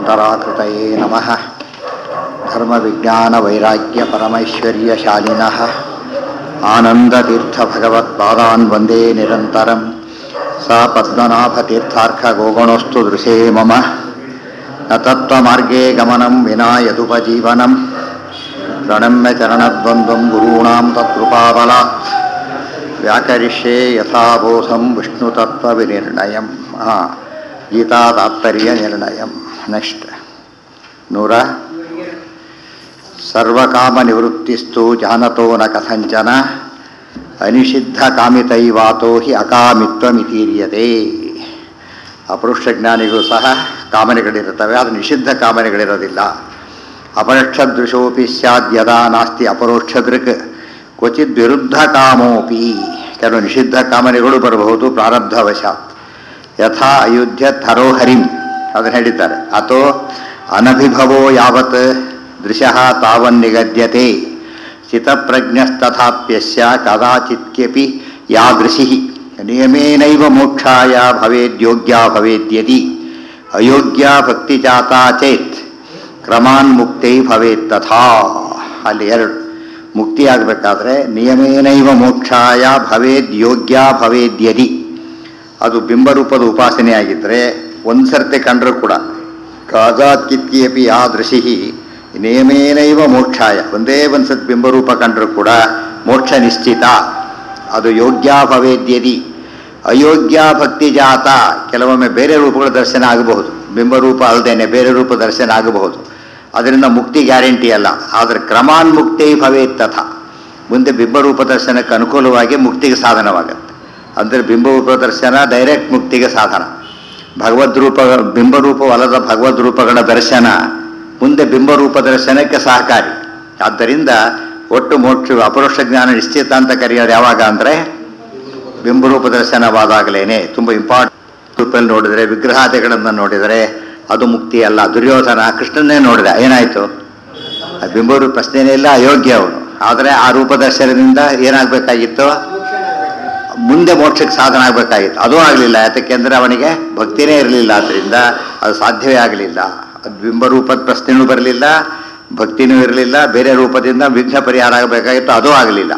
श्रीमद्वेदान्तराकृतये नमः धर्मविज्ञानवैराग्यपरमैश्वर्यशालिनः आनन्दतीर्थभगवत्पादान् वन्दे निरन्तरं सा पद्मनाभतीर्थार्कगोगणोऽस्तु दृशे मम न तत्त्वमार्गे गमनं विना यदुपजीवनं प्रणम्य चरणद्वन्द्वं गुरूणां तत्कृपाबलात् व्याकरिष्ये यथाबोधं विष्णुतत्त्वविनिर्णयं हा गीतातात्पर्यनिर्णयं ನೆಕ್ಸ್ಟ್ ನೂರ ಸರ್ವಕಾಮನಿವೃತ್ತಿಸ್ತು ಜಾನತೋ ನ ಕಥಂಚನ ಅನಿಷಿದ್ಧ ಕಾಮಿತೈವಾತೋ ಹಿ ಅಕಾಮಿತ್ವಮಿತೀರ್ಯತೆ ಅಪರುಷ ಜ್ಞಾನಿಗಳು ಸಹ ಕಾಮನೆಗಳಿರುತ್ತವೆ ಅದು ನಿಷಿದ್ಧ ಕಾಮನೆಗಳಿರೋದಿಲ್ಲ ಅಪರೋಕ್ಷದೃಶೋಪಿ ಸ್ಯಾದ್ಯದಾ ನಾಸ್ತಿ ಅಪರೋಕ್ಷದೃಕ್ ಕ್ವಚಿತ್ ವಿರುದ್ಧ ಕಾಮೋಪಿ ಕೆಲವು ನಿಷಿದ್ಧ ಕಾಮನೆಗಳು ಬರಬಹುದು ಪ್ರಾರಬ್ಧವಶಾತ್ ಯಥಾ ಅಯೋಧ್ಯ ಥರೋಹರಿಂ ಅದನ್ನು ಹೇಳಿದ್ದಾರೆ ಅಥೋ ಅನಭಿಭವೋ ಯಾವತ್ ದೃಶಃ ತಾವನ್ನಿಗದ್ಯತೆ ಸ್ಥಿತಪ್ರಜ್ಞಸ್ತಥಾಪ್ಯಸ್ಯ ಕದಾಚಿತ್ಕ್ಯಪಿ ಯಾದೃಶಿ ನಿಯಮೇನೈವ ಮೋಕ್ಷಾಯ ಭವೇದ್ಯೋಗ್ಯ ಭವೇದ್ಯದಿ ಅಯೋಗ್ಯ ಭಕ್ತಿಜಾತಾ ಚೇತ್ ಕ್ರಮಾನ್ ಮುಕ್ತೈ ಭವೇತ್ ತಥಾ ಅಲ್ಲಿ ಎರಡು ಮುಕ್ತಿ ಆಗಬೇಕಾದ್ರೆ ನಿಯಮೇನೈವ ಮೋಕ್ಷಾಯ ಭವೇದ್ ಯೋಗ್ಯ ಭವೇದ್ಯದಿ ಅದು ಬಿಂಬರೂಪದ ಉಪಾಸನೆ ಆಗಿದ್ದರೆ ಒಂದು ಸರ್ತಿ ಕಂಡರೂ ಕೂಡ ಕಾಜಾತ್ ಕಿತ್ಕಿಯಪಿ ಆ ದೃಶಿ ನೇಮೇನೈವ ಮೋಕ್ಷಾಯ ಒಂದೇ ಒಂದು ಸತ್ ಬಿಂಬರೂಪ ಕಂಡರೂ ಕೂಡ ಮೋಕ್ಷ ನಿಶ್ಚಿತ ಅದು ಯೋಗ್ಯ ಭವೇದ್ಯದಿ ಅಯೋಗ್ಯ ಭಕ್ತಿ ಜಾತ ಕೆಲವೊಮ್ಮೆ ಬೇರೆ ರೂಪಗಳ ದರ್ಶನ ಆಗಬಹುದು ಬಿಂಬರೂಪ ಅಲ್ಲದೇನೆ ಬೇರೆ ರೂಪ ದರ್ಶನ ಆಗಬಹುದು ಅದರಿಂದ ಮುಕ್ತಿ ಗ್ಯಾರಂಟಿ ಅಲ್ಲ ಆದರೆ ಕ್ರಮಾನ್ ಮುಕ್ತಿ ಭವೇತ್ ತಥ ಮುಂದೆ ಬಿಂಬರೂಪ ದರ್ಶನಕ್ಕೆ ಅನುಕೂಲವಾಗಿ ಮುಕ್ತಿಗೆ ಸಾಧನವಾಗುತ್ತೆ ಅಂದರೆ ಬಿಂಬರೂಪ ದರ್ಶನ ಡೈರೆಕ್ಟ್ ಮುಕ್ತಿಗೆ ಸಾಧನ ಭಗವದ್ರೂಪ ಬಿಂಬರೂಪವಲ್ಲದ ಭಗವದ್ರೂಪಗಳ ದರ್ಶನ ಮುಂದೆ ಬಿಂಬರೂಪ ದರ್ಶನಕ್ಕೆ ಸಹಕಾರಿ ಆದ್ದರಿಂದ ಒಟ್ಟು ಮೋಕ್ಷ ಅಪರೋಕ್ಷ ಜ್ಞಾನ ನಿಶ್ಚಿತ ಅಂತ ಕರೆಯೋದು ಯಾವಾಗ ಅಂದರೆ ಬಿಂಬರೂಪ ದರ್ಶನವಾದಾಗಲೇ ತುಂಬ ಇಂಪಾರ್ಟೆಂಟ್ ರೂಪದಲ್ಲಿ ನೋಡಿದರೆ ವಿಗ್ರಹಾದಿಗಳನ್ನು ನೋಡಿದರೆ ಅದು ಮುಕ್ತಿ ಅಲ್ಲ ದುರ್ಯೋಧನ ಕೃಷ್ಣನ್ನೇ ನೋಡಿದ ಏನಾಯಿತು ಆ ಬಿಂಬರೂಪ ಪ್ರಶ್ನೆನೇ ಇಲ್ಲ ಅಯೋಗ್ಯ ಅವನು ಆದರೆ ಆ ರೂಪ ದರ್ಶನದಿಂದ ಏನಾಗಬೇಕಾಗಿತ್ತು ಮುಂದೆ ಮೋಕ್ಷಕ್ಕೆ ಸಾಧನ ಆಗಬೇಕಾಗಿತ್ತು ಅದು ಆಗಲಿಲ್ಲ ಯಾತಕ್ಕೆಂದರೆ ಅವನಿಗೆ ಭಕ್ತಿನೇ ಇರಲಿಲ್ಲ ಆದ್ದರಿಂದ ಅದು ಸಾಧ್ಯವೇ ಆಗಲಿಲ್ಲ ಅದು ಬಿಂಬರೂಪದ ಪ್ರಶ್ನೆನೂ ಬರಲಿಲ್ಲ ಭಕ್ತಿನೂ ಇರಲಿಲ್ಲ ಬೇರೆ ರೂಪದಿಂದ ವಿಘ್ನ ಪರಿಹಾರ ಆಗಬೇಕಾಗಿತ್ತು ಅದೂ ಆಗಲಿಲ್ಲ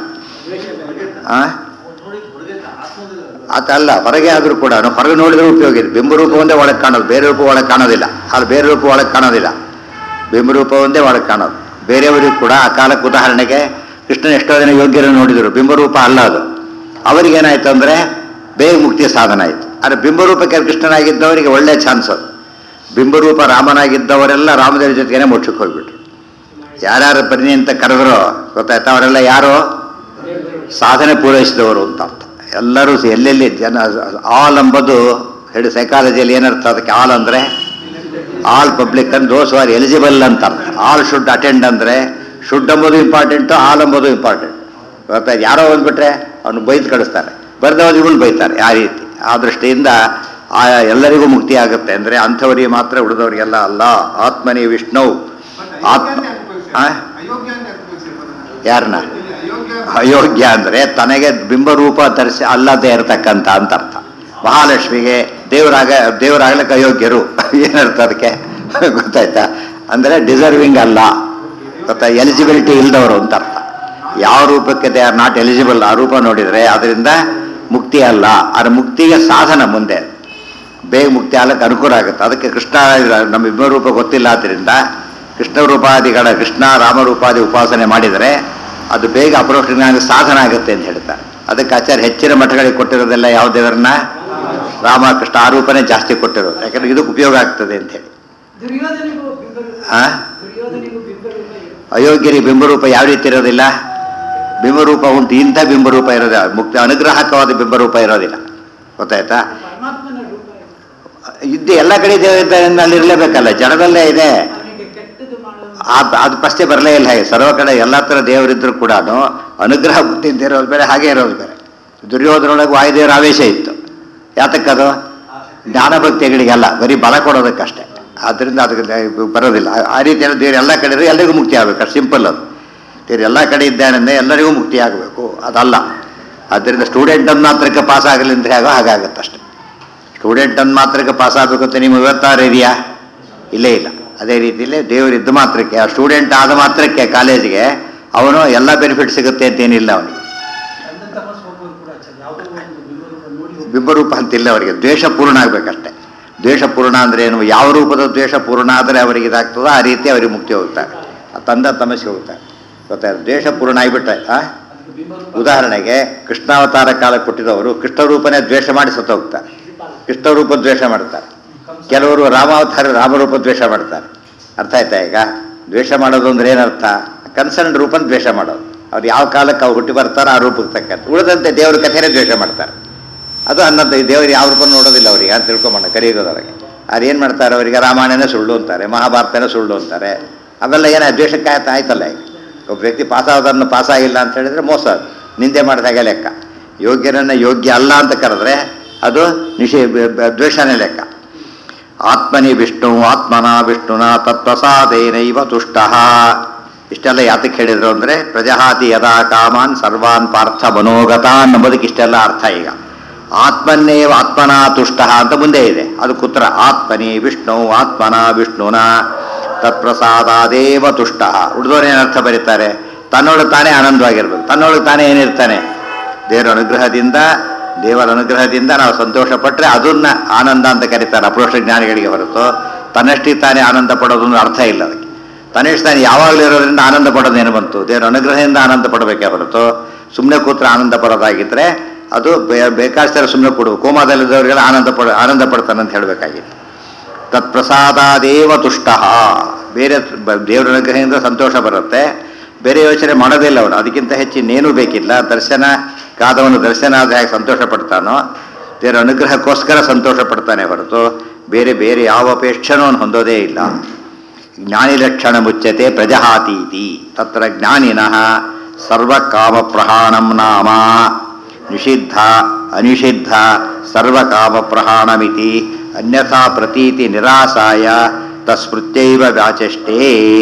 ಅದಲ್ಲ ಹೊರಗೆ ಆದರೂ ಕೂಡ ಹೊರಗೆ ನೋಡಿದ್ರೆ ಉಪಯೋಗ ಇದೆ ಬಿಂಬರೂಪ ಒಂದೇ ಒಳಗೆ ಕಾಣೋದು ಬೇರೆ ರೂಪ ಒಳಗೆ ಕಾಣೋದಿಲ್ಲ ಅಲ್ಲಿ ಬೇರೆ ರೂಪ ಒಳಗೆ ಕಾಣೋದಿಲ್ಲ ಬಿಂಬರೂಪ ಒಂದೇ ಒಳಗೆ ಕಾಣೋದು ಬೇರೆಯವರಿಗೂ ಕೂಡ ಆ ಕಾಲಕ್ಕೆ ಉದಾಹರಣೆಗೆ ಕೃಷ್ಣನ ಎಷ್ಟೋ ಜನ ಯೋಗ್ಯರು ನೋಡಿದರು ಬಿಂಬರೂಪ ಅಲ್ಲ ಅದು ಅವರಿಗೇನಾಯ್ತು ಅಂದರೆ ಬೇಗ ಮುಕ್ತಿಯ ಸಾಧನ ಆಯಿತು ಆದರೆ ಬಿಂಬರೂಪಕ್ಕೆ ಕೃಷ್ಣನಾಗಿದ್ದವರಿಗೆ ಒಳ್ಳೆ ಚಾನ್ಸ್ ಅದು ಬಿಂಬರೂಪ ರಾಮನಾಗಿದ್ದವರೆಲ್ಲ ರಾಮದೇವ್ರ ಜೊತೆಗೇನೆ ಮೋಕ್ಷಕ್ಕೆ ಹೋಗ್ಬಿಟ್ರು ಯಾರ್ಯಾರು ಬನ್ನಿ ಅಂತ ಕರೆದ್ರೋ ಗೊತ್ತಾಯ್ತಾ ಅವರೆಲ್ಲ ಯಾರು ಸಾಧನೆ ಪೂರೈಸಿದವರು ಅಂತ ಅರ್ಥ ಎಲ್ಲರೂ ಎಲ್ಲೆಲ್ಲಿ ಜನ ಆಲ್ ಎಂಬುದು ಹೇಳಿ ಸೈಕಾಲಜಿಯಲ್ಲಿ ಏನರ್ಥ ಅದಕ್ಕೆ ಆಲ್ ಅಂದರೆ ಆಲ್ ಪಬ್ಲಿಕ್ ಅಂದ್ರೆ ದೋಸ್ ಆರ್ ಎಲಿಜಿಬಲ್ ಅಂತ ಅರ್ಥ ಆಲ್ ಶುಡ್ ಅಟೆಂಡ್ ಅಂದರೆ ಶುಡ್ ಎಂಬುದು ಇಂಪಾರ್ಟೆಂಟು ಆಲ್ ಎಂಬುದು ಇಂಪಾರ್ಟೆಂಟ್ ಗೊತ್ತಾಯ್ತು ಯಾರೋ ಬಂದ್ಬಿಟ್ರೆ ಅವನು ಬೈದು ಕಳಿಸ್ತಾರೆ ಬರೆದವರಿಗೂ ಬೈತಾರೆ ಆ ರೀತಿ ಆ ದೃಷ್ಟಿಯಿಂದ ಆ ಎಲ್ಲರಿಗೂ ಮುಕ್ತಿ ಆಗುತ್ತೆ ಅಂದರೆ ಅಂಥವರಿಗೆ ಮಾತ್ರ ಉಳಿದವರಿಗೆಲ್ಲ ಅಲ್ಲ ಆತ್ಮನಿ ವಿಷ್ಣು ಆತ್ಮ ಯಾರನ್ನ ಅಯೋಗ್ಯ ಅಂದರೆ ತನಗೆ ಬಿಂಬರೂಪ ಧರಿಸಿ ಅಲ್ಲದೆ ಇರತಕ್ಕಂಥ ಅಂತ ಅರ್ಥ ಮಹಾಲಕ್ಷ್ಮಿಗೆ ದೇವರಾಗ ದೇವರಾಗ್ಲಿಕ್ಕೆ ಅಯೋಗ್ಯರು ಏನರ್ಥ ಅದಕ್ಕೆ ಗೊತ್ತಾಯ್ತಾ ಅಂದರೆ ಡಿಸರ್ವಿಂಗ್ ಅಲ್ಲ ಗೊತ್ತಾ ಎಲಿಜಿಬಿಲಿಟಿ ಇಲ್ದವರು ಅಂತ ಅರ್ಥ ಯಾವ ರೂಪಕ್ಕೆ ದೇ ಆರ್ ನಾಟ್ ಎಲಿಜಿಬಲ್ ಆ ರೂಪ ನೋಡಿದರೆ ಅದರಿಂದ ಮುಕ್ತಿ ಅಲ್ಲ ಅದರ ಮುಕ್ತಿಗೆ ಸಾಧನ ಮುಂದೆ ಬೇಗ ಮುಕ್ತಿ ಆಗಲಿಕ್ಕೆ ಅನುಕೂಲ ಆಗುತ್ತೆ ಅದಕ್ಕೆ ಕೃಷ್ಣ ನಮ್ಮ ಇಬ್ಬರ ರೂಪ ಗೊತ್ತಿಲ್ಲ ಆದ್ದರಿಂದ ಕೃಷ್ಣ ರೂಪಾದಿಗಳ ಕೃಷ್ಣ ರಾಮರೂಪಾದಿ ಉಪಾಸನೆ ಮಾಡಿದರೆ ಅದು ಬೇಗ ಅಪರೋಕ್ಷ ಜ್ಞಾನ ಸಾಧನ ಆಗುತ್ತೆ ಅಂತ ಹೇಳ್ತಾರೆ ಅದಕ್ಕೆ ಆಚಾರ್ಯ ಹೆಚ್ಚಿನ ಮಠಗಳಿಗೆ ಕೊಟ್ಟಿರೋದೆಲ್ಲ ಯಾವ ದೇವರನ್ನ ರಾಮ ಕೃಷ್ಣ ಆ ರೂಪನೇ ಜಾಸ್ತಿ ಕೊಟ್ಟಿರೋದು ಯಾಕಂದ್ರೆ ಇದಕ್ಕೆ ಉಪಯೋಗ ಆಗ್ತದೆ ಅಂತ ಹೇಳಿ ಆ ಅಯೋಗ್ಯರಿ ಬಿಂಬರೂಪ ಯಾವ ರೀತಿ ಇರೋದಿಲ್ಲ ಬಿಂಬರೂಪ ಉಂಟು ಇಂಥ ಬಿಂಬರೂಪ ಇರೋದಿಲ್ಲ ಮುಕ್ತ ಅನುಗ್ರಹಕವಾದ ಬಿಂಬರೂಪ ಇರೋದಿಲ್ಲ ಗೊತ್ತಾಯ್ತಾ ಇದ್ದು ಎಲ್ಲ ಕಡೆ ದೇವರಿಂದ ಅಲ್ಲಿ ಇರಲೇಬೇಕಲ್ಲ ಜಡದಲ್ಲೇ ಇದೆ ಅದು ಪ್ರಶ್ನೆ ಬರಲೇ ಇಲ್ಲ ಹಾಗೆ ಸರ್ವ ಕಡೆ ಎಲ್ಲ ಥರ ದೇವರಿದ್ದರೂ ಕೂಡ ಅನುಗ್ರಹ ಬುದ್ಧಿಯಿಂದ ಇರೋದು ಬೇರೆ ಹಾಗೆ ಇರೋದು ಬೇರೆ ದುರ್ಯೋಧನೊಳಗೆ ವಾಯುದೇವರ ಆವೇಶ ಇತ್ತು ಯಾತಕ್ಕದು ಜ್ಞಾನಭಕ್ತಿಗಳಿಗೆಲ್ಲ ಬರೀ ಬಲ ಕೊಡೋದಕ್ಕಷ್ಟೇ ಆದ್ದರಿಂದ ಅದಕ್ಕೆ ಬರೋದಿಲ್ಲ ಆ ರೀತಿ ದೇವ್ರು ಎಲ್ಲ ಕಡೆ ಎಲ್ಲರಿಗೂ ಮುಕ್ತಿ ಆಗಬೇಕು ಸಿಂಪಲ್ ಅದು ದೇವ್ರು ಎಲ್ಲ ಕಡೆ ಇದ್ದಾನೆಂದರೆ ಎಲ್ಲರಿಗೂ ಮುಕ್ತಿ ಆಗಬೇಕು ಅದಲ್ಲ ಆದ್ದರಿಂದ ಸ್ಟೂಡೆಂಟ್ ಅಂದ ಮಾತ್ರಕ್ಕೆ ಪಾಸ್ ಆಗಲಿ ಅಂತ ಹೇಗೋ ಹಾಗಾಗತ್ತೆ ಅಷ್ಟೆ ಸ್ಟೂಡೆಂಟ್ ಅಂದ ಮಾತ್ರಕ್ಕೆ ಪಾಸ್ ಆಗಬೇಕು ಅಂತ ನಿಮ್ಗೆ ಇವತ್ತಾರು ಇದೆಯಾ ಇಲ್ಲೇ ಇಲ್ಲ ಅದೇ ರೀತಿಯಲ್ಲಿ ದೇವರು ಇದ್ದ ಮಾತ್ರಕ್ಕೆ ಆ ಸ್ಟೂಡೆಂಟ್ ಆದ ಮಾತ್ರಕ್ಕೆ ಕಾಲೇಜಿಗೆ ಅವನು ಎಲ್ಲ ಬೆನಿಫಿಟ್ ಸಿಗುತ್ತೆ ಅಂತೇನಿಲ್ಲ ಅವನಿಗೆ ತಂದೆ ತಪಸ್ ಹೋಗೋದು ಕೂಡ ಆಚಾರ್ಯ ಯಾವುದೋ ಒಂದು ಬಿಂಬರೂಪ ನೋಡಿ ಹೋಗ್ಬೇಕು. ಬಿಂಬರೂಪ ಅಂತಿಲ್ಲ ಅವರಿಗೆ ದ್ವೇಷ ಪೂರ್ಣ ಆಗಬೇಕಷ್ಟೆ ದ್ವೇಷ ಪೂರ್ಣ ಅಂದ್ರೆ ಏನು ಯಾವ ರೂಪದ ದ್ವೇಷ ಪೂರ್ಣ ಆದರೆ ಅವರಿಗೆ ಇದಾಗ್ತದೋ ಆ ರೀತಿ ಅವರಿಗೆ ಮುಕ್ತಿ ಹೋಗ್ತಾರೆ ಆ ತಂದ ತಮಸ್ಗೆ ಹೋಗ್ತಾರೆ ಗೊತ್ತಾಯ್ತು ದ್ವೇಷ ಪೂರ್ಣ ಆಗಿಬಿಟ್ರೆ ಆ ಅದಕ್ಕೆ ಬಿಂಬರೂಪ ಉದಾಹರಣೆಗೆ ಕೃಷ್ಣಾವತಾರ ಕಾಲ ಕೊಟ್ಟಿದವರು ಕೃಷ್ಣ ರೂಪನೇ ದ್ವೇಷ ಮಾಡಿ ಸತ್ತು ಹೋಗ್ತಾರೆ ಕೃಷ್ಣ ರೂಪ ದ್ವೇಷ ಮಾಡ್ತಾರೆ ಕೆಲವರು ರಾಮಾವತಾರ ರಾಮರೂಪ ದ್ವೇಷ ಮಾಡ್ತಾರೆ ಅರ್ಥ ಆಯ್ತಾ ಈಗ ದ್ವೇಷ ಮಾಡೋದು ಅಂದ್ರೆ ಏನರ್ಥ ಕನ್ಸರ್ನ್ ರೂಪನ ದ್ವೇಷ ಮಾಡೋದು ಅವ್ರು ಯಾವ ಕಾಲಕ್ಕೆ ಅವ್ರು ಹುಟ್ಟಿ ಬರ್ತಾರೋ ಆ ರೂಪಕ್ಕೆ ತಕ್ಕಂತೆ ಉಳಿದಂತೆ ದೇವ್ರ ಕಥೆನೇ ದ್ವೇಷ ಮಾಡ್ತಾರೆ ಅದು ಅನ್ನೋದು ದೇವರು ಯಾವ ರೂಪ ನೋಡೋದಿಲ್ಲ ಅವರಿಗೆ ಅಂತ ತಿಳ್ಕೊಂಬಣ್ಣ ಕರೆಯೋದವರಿಗೆ ಅವ್ರು ಏನು ಮಾಡ್ತಾರೆ ಅವರಿಗೆ ರಾಮಾಯಣನೇ ಸುಳ್ಳು ಅಂತಾರೆ ಮಹಾಭಾರತನೇ ಸುಳ್ಳು ಅಂತಾರೆ ಅವೆಲ್ಲ ಏನ ದ್ವೇಷಕ್ಕೆ ಆಯ್ತು ಆಯ್ತಲ್ಲ ಈಗ ಒಬ್ಬ ವ್ಯಕ್ತಿ ಪಾಸ್ ಆಗೋದನ್ನು ಪಾಸ್ ಆಗಿಲ್ಲ ಅಂತ ಹೇಳಿದ್ರೆ ಮೋಸ ಅದು ನಿಂದೆ ಮಾಡಿದಾಗೆ ಲೆಕ್ಕ ಯೋಗ್ಯನನ್ನು ಯೋಗ್ಯ ಅಲ್ಲ ಅಂತ ಕರೆದ್ರೆ ಅದು ನಿಷೇ ಬ- ಬ- ದ್ವೇಷನೇ ಲೆಕ್ಕ ಆತ್ಮನಿ ವಿಷ್ಣು ಆತ್ಮನ ವಿಷ್ಣುನ ತತ್ವಸಾದೇನೈವ ತುಷ್ಟ ಇಷ್ಟೆಲ್ಲ ಯಾತಕ್ಕೆ ಹೇಳಿದ್ರು ಅಂದರೆ ಪ್ರಜಹಾತಿ ಯದಾ ಕಾಮಾನ್ ಸರ್ವಾನ್ ಪಾರ್ಥ ಮನೋಗತಾನ್ ಎಂಬುದಕ್ಕೆ ಇಷ್ಟೆಲ್ಲ ಅರ್ಥ ಈಗ ಆತ್ಮನ್ನೇವ ಆತ್ಮನ ತುಷ್ಟ ಅಂತ ಮುಂದೆ ಇದೆ ಅದಕ್ಕೆ ಉತ್ತರ ಆತ್ಮನಿ ವಿಷ್ಣು ಆತ್ಮನ ವಿಷ್ಣುನ ತತ್ಪ್ರಸಾದಾದೇವ ತುಷ್ಟ ಉಳಿದವ್ರು ಏನರ್ಥ ಬರೀತಾರೆ ತನ್ನೊಳಗೆ ತಾನೇ ಆನಂದವಾಗಿರ್ಬೇಕು ತನ್ನೊಳಗೆ ತಾನೇ ಏನಿರ್ತಾನೆ ದೇವರ ಅನುಗ್ರಹದಿಂದ ದೇವರ ಅನುಗ್ರಹದಿಂದ ನಾವು ಸಂತೋಷ ಪಟ್ಟರೆ ಅದನ್ನ ಆನಂದ ಅಂತ ಕರೀತಾರೆ ಅಪರೋಕ್ಷ ಜ್ಞಾನಿಗಳಿಗೆ ಹೊರತು ತನ್ನಷ್ಟಿಗೆ ತಾನೇ ಆನಂದ ಪಡೋದು ಅನ್ನೋ ಅರ್ಥ ಇಲ್ಲ ಅದಕ್ಕೆ ತನ್ನಷ್ಟು ತಾನೇ ಯಾವಾಗಲೂ ಇರೋದ್ರಿಂದ ಆನಂದ ಪಡೋದೇನು ಬಂತು ದೇವರ ಅನುಗ್ರಹದಿಂದ ಆನಂದ ಪಡಬೇಕೇ ಹೊರತು ಸುಮ್ಮನೆ ಕೂತ್ರೆ ಆನಂದ ಪಡೋದಾಗಿದ್ದರೆ ಅದು ಬೇ- ಬೇಕಾದಷ್ಟು ಸುಮ್ಮನೆ ಕೊಡು ಕೋಮಾದಲ್ಲಿದ್ದವರಿಗೆಲ್ಲ ಆನಂದ ಪಡ ಆನಂದ ಪಡ್ತಾನೆ ಅಂತ ಹೇಳಬೇಕಾಗಿತ್ತು ತತ್ಪ್ರಸಾದಾದೇವ ತುಷ್ಟ ಬೇರೆ ಬ- ದೇವರ ಅನುಗ್ರಹದಿಂದ ಸಂತೋಷ ಬರುತ್ತೆ ಬೇರೆ ಯೋಚನೆ ಮಾಡೋದಿಲ್ಲ ಅವನು ಅದಕ್ಕಿಂತ ಹೆಚ್ಚು ಇನ್ನೇನೂ ಬೇಕಿಲ್ಲ ದರ್ಶನ ಕಾದವನು ದರ್ಶನ ಆದ ಹೇಗೆ ಸಂತೋಷ ಪಡ್ತಾನೋ ದೇವರ ಅನುಗ್ರಹಕ್ಕೋಸ್ಕರ ಸಂತೋಷ ಪಡ್ತಾನೆ ಹೊರತು ಬೇರೆ ಬೇರೆ ಯಾವ ಅಪೇಕ್ಷನೂ ಅವನು ಹೊಂದೋದೇ ಇಲ್ಲ ಜ್ಞಾನಿ ಲಕ್ಷಣ ಮುಚ್ಚತೆ ಪ್ರಜಹಾತೀತಿ ತತ್ರ ಜ್ಞಾನಿನಃ ಸರ್ವಕಾಮ ಪ್ರಹಾಣಂ ನಾಮ ನಿಷಿದ್ಧ ಅನಿಷಿದ್ಧ ಸರ್ವಕಾಮ ಪ್ರಹಾಣಮಿತಿ ಅನ್ಯಥಾ ಪ್ರತೀತಿ ನಿರಾಸಾಯ ತಸ್ಮೃತ್ಯೈವ ವ್ಯಾಚಷ್ಟೇ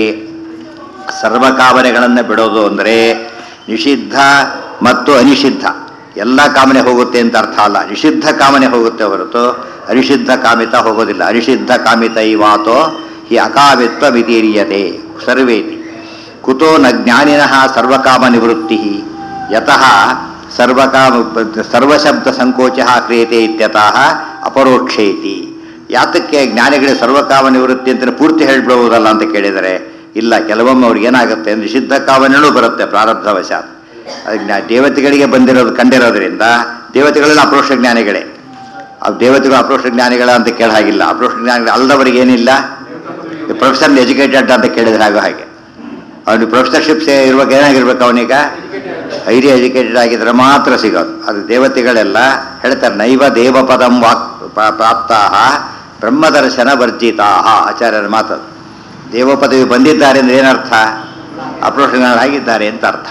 ಸರ್ವಕಾಮನೆಗಳನ್ನು ಬಿಡೋದು ಅಂದರೆ ನಿಷಿದ್ಧ ಮತ್ತು ಅನಿಷಿದ್ಧ ಎಲ್ಲ ಕಾಮನೆ ಹೋಗುತ್ತೆ ಅಂತ ಅರ್ಥ ಅಲ್ಲ ನಿಷಿದ್ಧ ಕಾಮನೆ ಹೋಗುತ್ತೆ ಹೊರತು ಅನಿಷಿದ್ಧ ಕಾಮಿತ ಹೋಗೋದಿಲ್ಲ ಅನಿಷಿದ್ಧ ಕಾಮಿತ ಇವಾತೋ ಹಿ ಅಕಾಮಿತ್ವ ವಿತೀರ್ಯತೆ ಸರ್ವೇತಿ ಕುತೋ ನ ಜ್ಞಾನಿನಃ ಸರ್ವಕಾಮ ನಿವೃತ್ತಿ ಯತಃ ಸರ್ವಕಾಮ ಸರ್ವಶಬ್ದ ಸಂಕೋಚ ಕ್ರಿಯತೆ ಇತ್ಯತಃ ಅಪರೋಕ್ಷೇತಿ ಯಾತಕ್ಕೆ ಜ್ಞಾನಿಗಳಿಗೆ ಸರ್ವಕಾಮ ನಿವೃತ್ತಿ ಅಂತ ಪೂರ್ತಿ ಹೇಳ್ಬಿಡುವುದಲ್ಲ ಅಂತ ಕೇಳಿದರೆ ಇಲ್ಲ ಕೆಲವೊಮ್ಮೆ ಅವ್ರಿಗೆ ಏನಾಗುತ್ತೆ ಅಂದ್ರೆ ನಿಷಿದ್ಧ ಕಾಮನೆಯೂ ಬರುತ್ತೆ ಪ್ರಾರಬ್ಧವಶಾತ್ ಅದು ಜ್ಞಾ- ದೇವತೆಗಳಿಗೆ ಬಂದಿರೋದು ಕಂಡಿರೋದ್ರಿಂದ ದೇವತೆಗಳೆಲ್ಲ ಅಪರೋಕ್ಷ ಜ್ಞಾನಿಗಳೇ ಆ ದೇವತೆಗಳು ಅಪರೋಕ್ಷ ಜ್ಞಾನಿಗಳ ಅಂತ ಕೇಳ ಹಾಗಿಲ್ಲ ಅಪರೋಕ್ಷ ಜ್ಞಾನಿಗಳು ಅಲ್ಲದವರಿಗೆ ಏನಿಲ್ಲ ಪ್ರೊಫೆಷನಲ್ ಎಜುಕೇಟೆಡ್ ಅಂತ ಕೇಳಿದ್ರೆ ಆಗೋ ಹಾಗೆ ಅವನಿಗೆ ಪ್ರೊಫೆಸರ್ಶಿಪ್ ಇರುವಾಗ ಏನಾಗಿರ್ಬೇಕು ಅವನೀಗ ಹೈಲಿ ಎಜುಕೇಟೆಡ್ ಆಗಿದ್ರೆ ಮಾತ್ರ ಸಿಗೋದು ಅದು ದೇವತೆಗಳೆಲ್ಲ ಹೇಳ್ತಾರೆ ನೈವ ದೇವಪದಂ ವಾಕ್ ಪ್ರಾ- ಪ್ರಾಪ್ತಾಹ ಬ್ರಹ್ಮದರ್ಶನ ವರ್ಜಿತಾಹ ಆಚಾರ್ಯರ ಮಾತದು ದೇವ ಪದವಿ ಬಂದಿದ್ದಾರೆ ಅಂದ್ರೆ ಏನರ್ಥ ಅಪ್ರೋಷಣರಾಗಿದ್ದಾರೆ ಅಂತ ಅರ್ಥ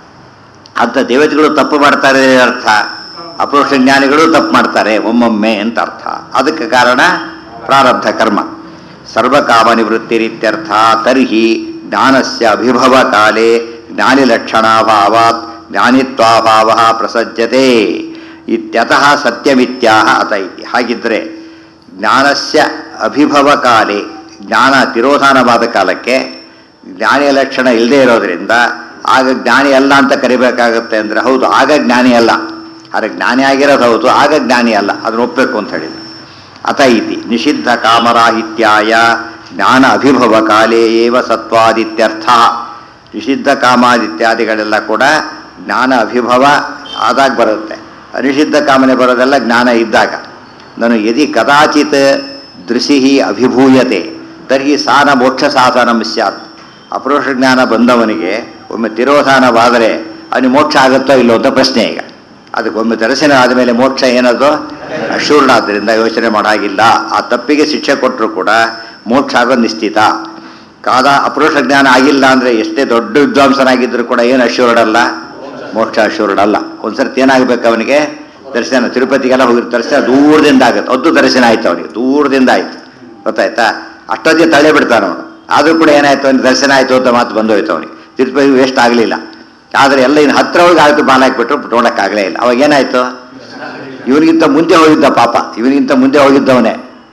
ಅಂತ ದೇವತೆಗಳು ತಪ್ಪು ಮಾಡ್ತಾರೆ ಅಂತ ಅರ್ಥ ಅಪ್ರೋಕ್ಷ ಜ್ಞಾನಿಗಳು ತಪ್ಪು ಮಾಡ್ತಾರೆ ಒಮ್ಮೊಮ್ಮೆ ಅಂತ ಅರ್ಥ ಅದಕ್ಕೆ ಕಾರಣ ಪ್ರಾರಬ್ಧ ಕರ್ಮ ಸರ್ವಕಾಮ ನಿವೃತ್ತಿರಿತ್ಯರ್ಥ ತರ್ಹಿ ಜ್ಞಾನಸ್ಯ ಅಭಿಭವ ಕಾಲೇ ಜ್ಞಾನಿಲಕ್ಷಣಾಭಾವಾತ್ ಜ್ಞಾನಿತ್ವಾಭಾವ ಪ್ರಸಜ್ಯತೆ ಇತ್ಯತಃ ಸತ್ಯಮಿತ್ಯಾಹ ಅತ ಇತಿ ಹಾಗಿದ್ರೆ ಜ್ಞಾನಸ್ಯ ಅಭಿಭವ ಕಾಲೇ ಜ್ಞಾನ ತಿರೋಧಾನವಾದ ಕಾಲಕ್ಕೆ ಜ್ಞಾನಿಯ ಲಕ್ಷಣ ಇಲ್ಲದೆ ಇರೋದ್ರಿಂದ ಆಗ ಜ್ಞಾನಿ ಅಲ್ಲ ಅಂತ ಕರಿಬೇಕಾಗತ್ತೆ ಅಂದರೆ ಹೌದು ಆಗ ಜ್ಞಾನಿ ಅಲ್ಲ ಆದರೆ ಜ್ಞಾನಿ ಆಗಿರೋದು ಹೌದು ಆಗ ಜ್ಞಾನಿ ಅಲ್ಲ ಅದನ್ನ ಒಪ್ಪಬೇಕು ಅಂತ ಹೇಳಿದ್ರು ಅತ ಇತಿ ನಿಷಿದ್ಧ ಕಾಮರಾಹಿತ್ಯಾಯ ಜ್ಞಾನ ಅಭಿಭವ ಕಾಲೇ ಏವ ಸತ್ವಾದಿತ್ಯರ್ಥ ನಿಷಿದ್ಧ ಕಾಮಾದಿತ್ಯಾದಿಗಳೆಲ್ಲ ಕೂಡ ಜ್ಞಾನ ಅಭಿಭವ ಆದಾಗ ಬರುತ್ತೆ ಅನಿಷಿದ್ಧ ಕಾಮನೆ ಬರೋದೆಲ್ಲ ಜ್ಞಾನ ಇದ್ದಾಗ ನಾನು ಯದಿ ಕದಾಚಿತ್ ದೃಶಿ ಅಭಿಭೂಯತೆ ತರ್ಹಿ ಸಾನ ಮೋಕ್ಷ ಸಾಧನ ಸ್ಯಾತ್ ಅಪರೋಕ್ಷ ಜ್ಞಾನ ಬಂದವನಿಗೆ ಒಮ್ಮೆ ತಿರೋಧಾನವಾದರೆ ಅವನಿಗೆ ಮೋಕ್ಷ ಆಗುತ್ತೋ ಇಲ್ಲೋ ಅಂತ ಪ್ರಶ್ನೆ ಈಗ ಅದಕ್ಕೆ ಒಮ್ಮೆ ದರ್ಶನ ಆದಮೇಲೆ ಮೋಕ್ಷ ಏನದು ಅಶೂರ್ಣ ಆದ್ದರಿಂದ ಯೋಚನೆ ಮಾಡಾಗಿಲ್ಲ ಆ ತಪ್ಪಿಗೆ ಶಿಕ್ಷೆ ಕೊಟ್ಟರು ಕೂಡ ಮೋಕ್ಷ ಆಗೋದು ನಿಶ್ಚಿತ ಕಾದ ಅಪರೋಕ್ಷ ಜ್ಞಾನ ಆಗಿಲ್ಲ ಅಂದರೆ ಎಷ್ಟೇ ದೊಡ್ಡ ವಿದ್ವಾಂಸನಾಗಿದ್ದರೂ ಕೂಡ ಏನು ಅಶೂರ್ಡ್ ಅಲ್ಲ ಮೋಕ್ಷ ಅಶೂರ್ಡ್ ಅಲ್ಲ ಒಂದ್ಸರ್ತಿ ಏನಾಗಬೇಕು ಅವನಿಗೆ ದರ್ಶನ ತಿರುಪತಿಗೆಲ್ಲ ಹೋಗಿರೋ ದರ್ಶನ ದೂರದಿಂದ ಆಗುತ್ತೆ ಅದು ದರ್ಶನ ಆಯ್ತು ಅವನಿಗೆ ದೂರದಿಂದ ಆಯ್ತು ಗೊತ್ತಾಯ್ತಾ ಅಷ್ಟೊತ್ತಿಗೆ ತಳ್ಳಿ ಬಿಡ್ತಾನೆ ಅವನು ಆದರೂ ಕೂಡ ಏನಾಯ್ತು ಅವನಿಗೆ ದರ್ಶನ ಆಯಿತು ಅಂತ ಮಾತು ಬಂದೋಯ್ತು ಅವನಿಗೆ ತಿರುಪತಿ ವೇಸ್ಟ್ ಆಗಲಿಲ್ಲ ಆದರೆ ಎಲ್ಲ ಇನ್ನು ಹತ್ರ ಹೋಗಿ ಆಯ್ತು ಬಾಲ ಹಾಕ್ಬಿಟ್ರು ನೋಡೋಕ್ಕಾಗಲೇ ಇಲ್ಲ ಅವಾಗ ಏನಾಯ್ತು ಇವನಿಗಿಂತ ಮುಂದೆ ಹೋಗಿದ್ದ ಪಾಪ ಇವನಿಗಿಂತ ಮುಂದೆ ಹೋಗಿದ್ದವನೇ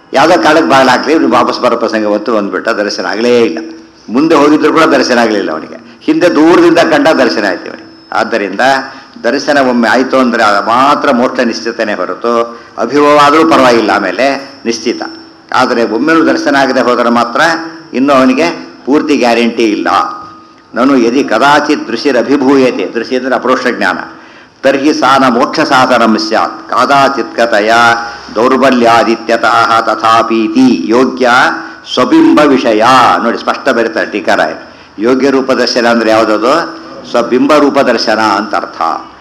ಯಾವುದೋ ಕಾಲಕ್ಕೆ ಬಾಗಿಲಾಕ್ಲಿ ಇವ್ನು ವಾಪಸ್ ಬರೋ ಪ್ರಸಂಗ ಹೊತ್ತು ಬಂದ್ಬಿಟ್ಟ ದರ್ಶನ ಆಗಲೇ ಇಲ್ಲ ಮುಂದೆ ಹೋಗಿದ್ರು ಕೂಡ ದರ್ಶನ ಆಗಲಿಲ್ಲ ಅವನಿಗೆ ಹಿಂದೆ ದೂರದಿಂದ ಕಂಡ ದರ್ಶನ ಆಯ್ತು ಅವನಿಗೆ ಆದ್ದರಿಂದ ದರ್ಶನ ಒಮ್ಮೆ ಆಯಿತು ಅಂದರೆ ಅದು ಮಾತ್ರ ಮೋಕ್ಷ ನಿಶ್ಚಿತನೇ ಹೊರತು ಅಭಿಭವ ಆದರೂ ಪರವಾಗಿಲ್ಲ ಆಮೇಲೆ ನಿಶ್ಚಿತ ಆದರೆ ಒಮ್ಮೆಲೂ ದರ್ಶನ ಆಗದೆ ಹೋದರೆ ಮಾತ್ರ ಇನ್ನೂ ಅವನಿಗೆ ಪೂರ್ತಿ ಗ್ಯಾರಂಟಿ ಇಲ್ಲ ನಾನು ಯದಿ ಕದಾಚಿತ್ ದೃಶ್ಯರಭಿಭೂಯತೆ ದೃಶ್ಯ ಅಂದರೆ ಅಪರೋಕ್ಷ ಜ್ಞಾನ ತರ್ಹಿ ಸಾನ ಮೋಕ್ಷ ಸಾಧನಂ ಸ್ಯಾತ್ ಕದಾಚಿತ್ಕತಯ ದೌರ್ಬಲ್ಯಾದಿತ್ಯತಃ ತಥಾಪೀತಿ ಯೋಗ್ಯ ಸ್ವಬಿಂಬ ವಿಷಯ ನೋಡಿ ಸ್ಪಷ್ಟ ಬರೀತಾರೆ ಟೀಕಾರ ಯೋಗ್ಯ ರೂಪ ದರ್ಶನ ಅಂದರೆ ಯಾವುದದು ಸ್ವಬಿಂಬ ರೂಪ ದರ್ಶನ ಅಂತ ಅರ್ಥ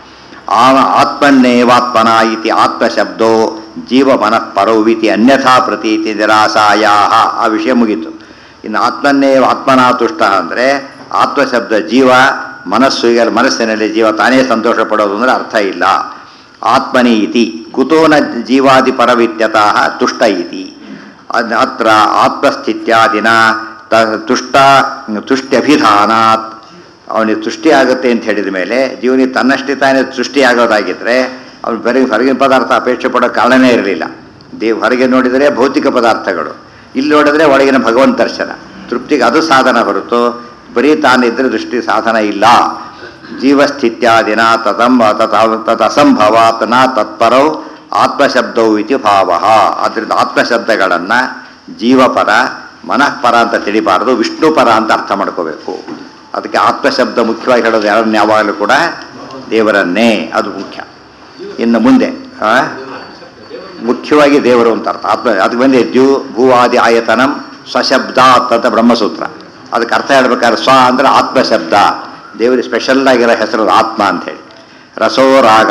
ಆ ಆತ್ಮನ್ನೇವಾತ್ಮನ ಇತಿ ಆತ್ಮಶಬ್ದೋ ಜೀವ ಮನಃ ಪರೋವಿತಿ ಅನ್ಯಥಾ ಪ್ರತೀತಿ ನಿರಾಸಾಯ ಆ ವಿಷಯ ಮುಗೀತು ಇನ್ನು ಆತ್ಮನ್ನೇವ ಆತ್ಮನ ತುಷ್ಟ ಅಂದರೆ ಆತ್ಮಶಬ್ದ ಜೀವ ಮನಸ್ಸು ಈಗ ಮನಸ್ಸಿನಲ್ಲಿ ಜೀವ ತಾನೇ ಸಂತೋಷ ಪಡೋದು ಅಂದರೆ ಅರ್ಥ ಇಲ್ಲ ಆತ್ಮನಿ ಇತಿ ಕುತೋನ ಜೀವಾದಿ ಪರವಿತ್ಯತಃ ತುಷ್ಟ ಇತಿ ಅದ್- ಅತ್ರ ಆತ್ಮಸ್ಥಿತ್ಯಾದಿನ ತ ತುಷ್ಟ ತುಷ್ಟ್ಯಭಿಧಾನಾತ್ ಅವನಿಗೆ ತುಷ್ಟಿ ಆಗುತ್ತೆ ಅಂತ ಹೇಳಿದ ಮೇಲೆ ಜೀವನಿಗೆ ತನ್ನಷ್ಟೇ ತಾನೇ ಸೃಷ್ಟಿ ಆಗೋದಾಗಿದ್ದರೆ ಅವನು ಬರೀ ಹೊರಗಿನ ಪದಾರ್ಥ ಅಪೇಕ್ಷೆ ಪಡೋ ಕಾರಣನೇ ಇರಲಿಲ್ಲ ದೇವ್ ಹೊರಗೆ ನೋಡಿದರೆ ಭೌತಿಕ ಪದಾರ್ಥಗಳು ಇಲ್ಲಿ ನೋಡಿದ್ರೆ ಒಳಗಿನ ಭಗವಂತ ದರ್ಶನ ತೃಪ್ತಿಗೆ ಅದು ಸಾಧನ ಹೊರತು ಬರೀ ತಾನಿದ್ರೆ ದೃಷ್ಟಿ ಸಾಧನ ಇಲ್ಲ ಜೀವಸ್ಥಿತ್ಯಾದಿನ ತದಂಬ ತತ್ ತತ್ ಅಸಂಭವಾತ್ ನ ತತ್ಪರೌ ಆತ್ಮಶಬ್ದವು ಇತಿ ಭಾವ ಆದ್ದರಿಂದ ಆತ್ಮಶಬ್ದಗಳನ್ನು ಜೀವಪರ ಮನಃಪರ ಅಂತ ತಿಳಿಬಾರ್ದು ವಿಷ್ಣುಪರ ಅಂತ ಅರ್ಥ ಮಾಡ್ಕೋಬೇಕು ಅದಕ್ಕೆ ಆತ್ಮಶಬ್ದ ಮುಖ್ಯವಾಗಿ ಹೇಳೋದು ಯಾರನ್ನ ಯಾವಾಗಲೂ ಕೂಡ ದೇವರನ್ನೇ ಅದು ಮುಖ್ಯ ಇನ್ನು ಮುಂದೆ ಆ? ಮುಖ್ಯವಾಗಿ ದೇವರು ಅಂತ ಅರ್ಥ ಆತ್ಮ ಅದಕ್ಕೆ ಬಂದು ದ್ಯು ಭೂವಾದಿ ಆಯತನಂ ಸ್ವಶಬ್ದಾತ್ ಅಂತ ಬ್ರಹ್ಮಸೂತ್ರ ಅದಕ್ಕೆ ಅರ್ಥ ಹೇಳ್ಬೇಕಾದ್ರೆ ಸ್ವ ಅಂದ್ರೆ ಆತ್ಮಶಬ್ದ ದೇವರಿಗೆ ಸ್ಪೆಷಲ್ ಆಗಿರೋ ಹೆಸರು ಆತ್ಮ ಅಂತೇಳಿ ರಸೋ ರಾಗ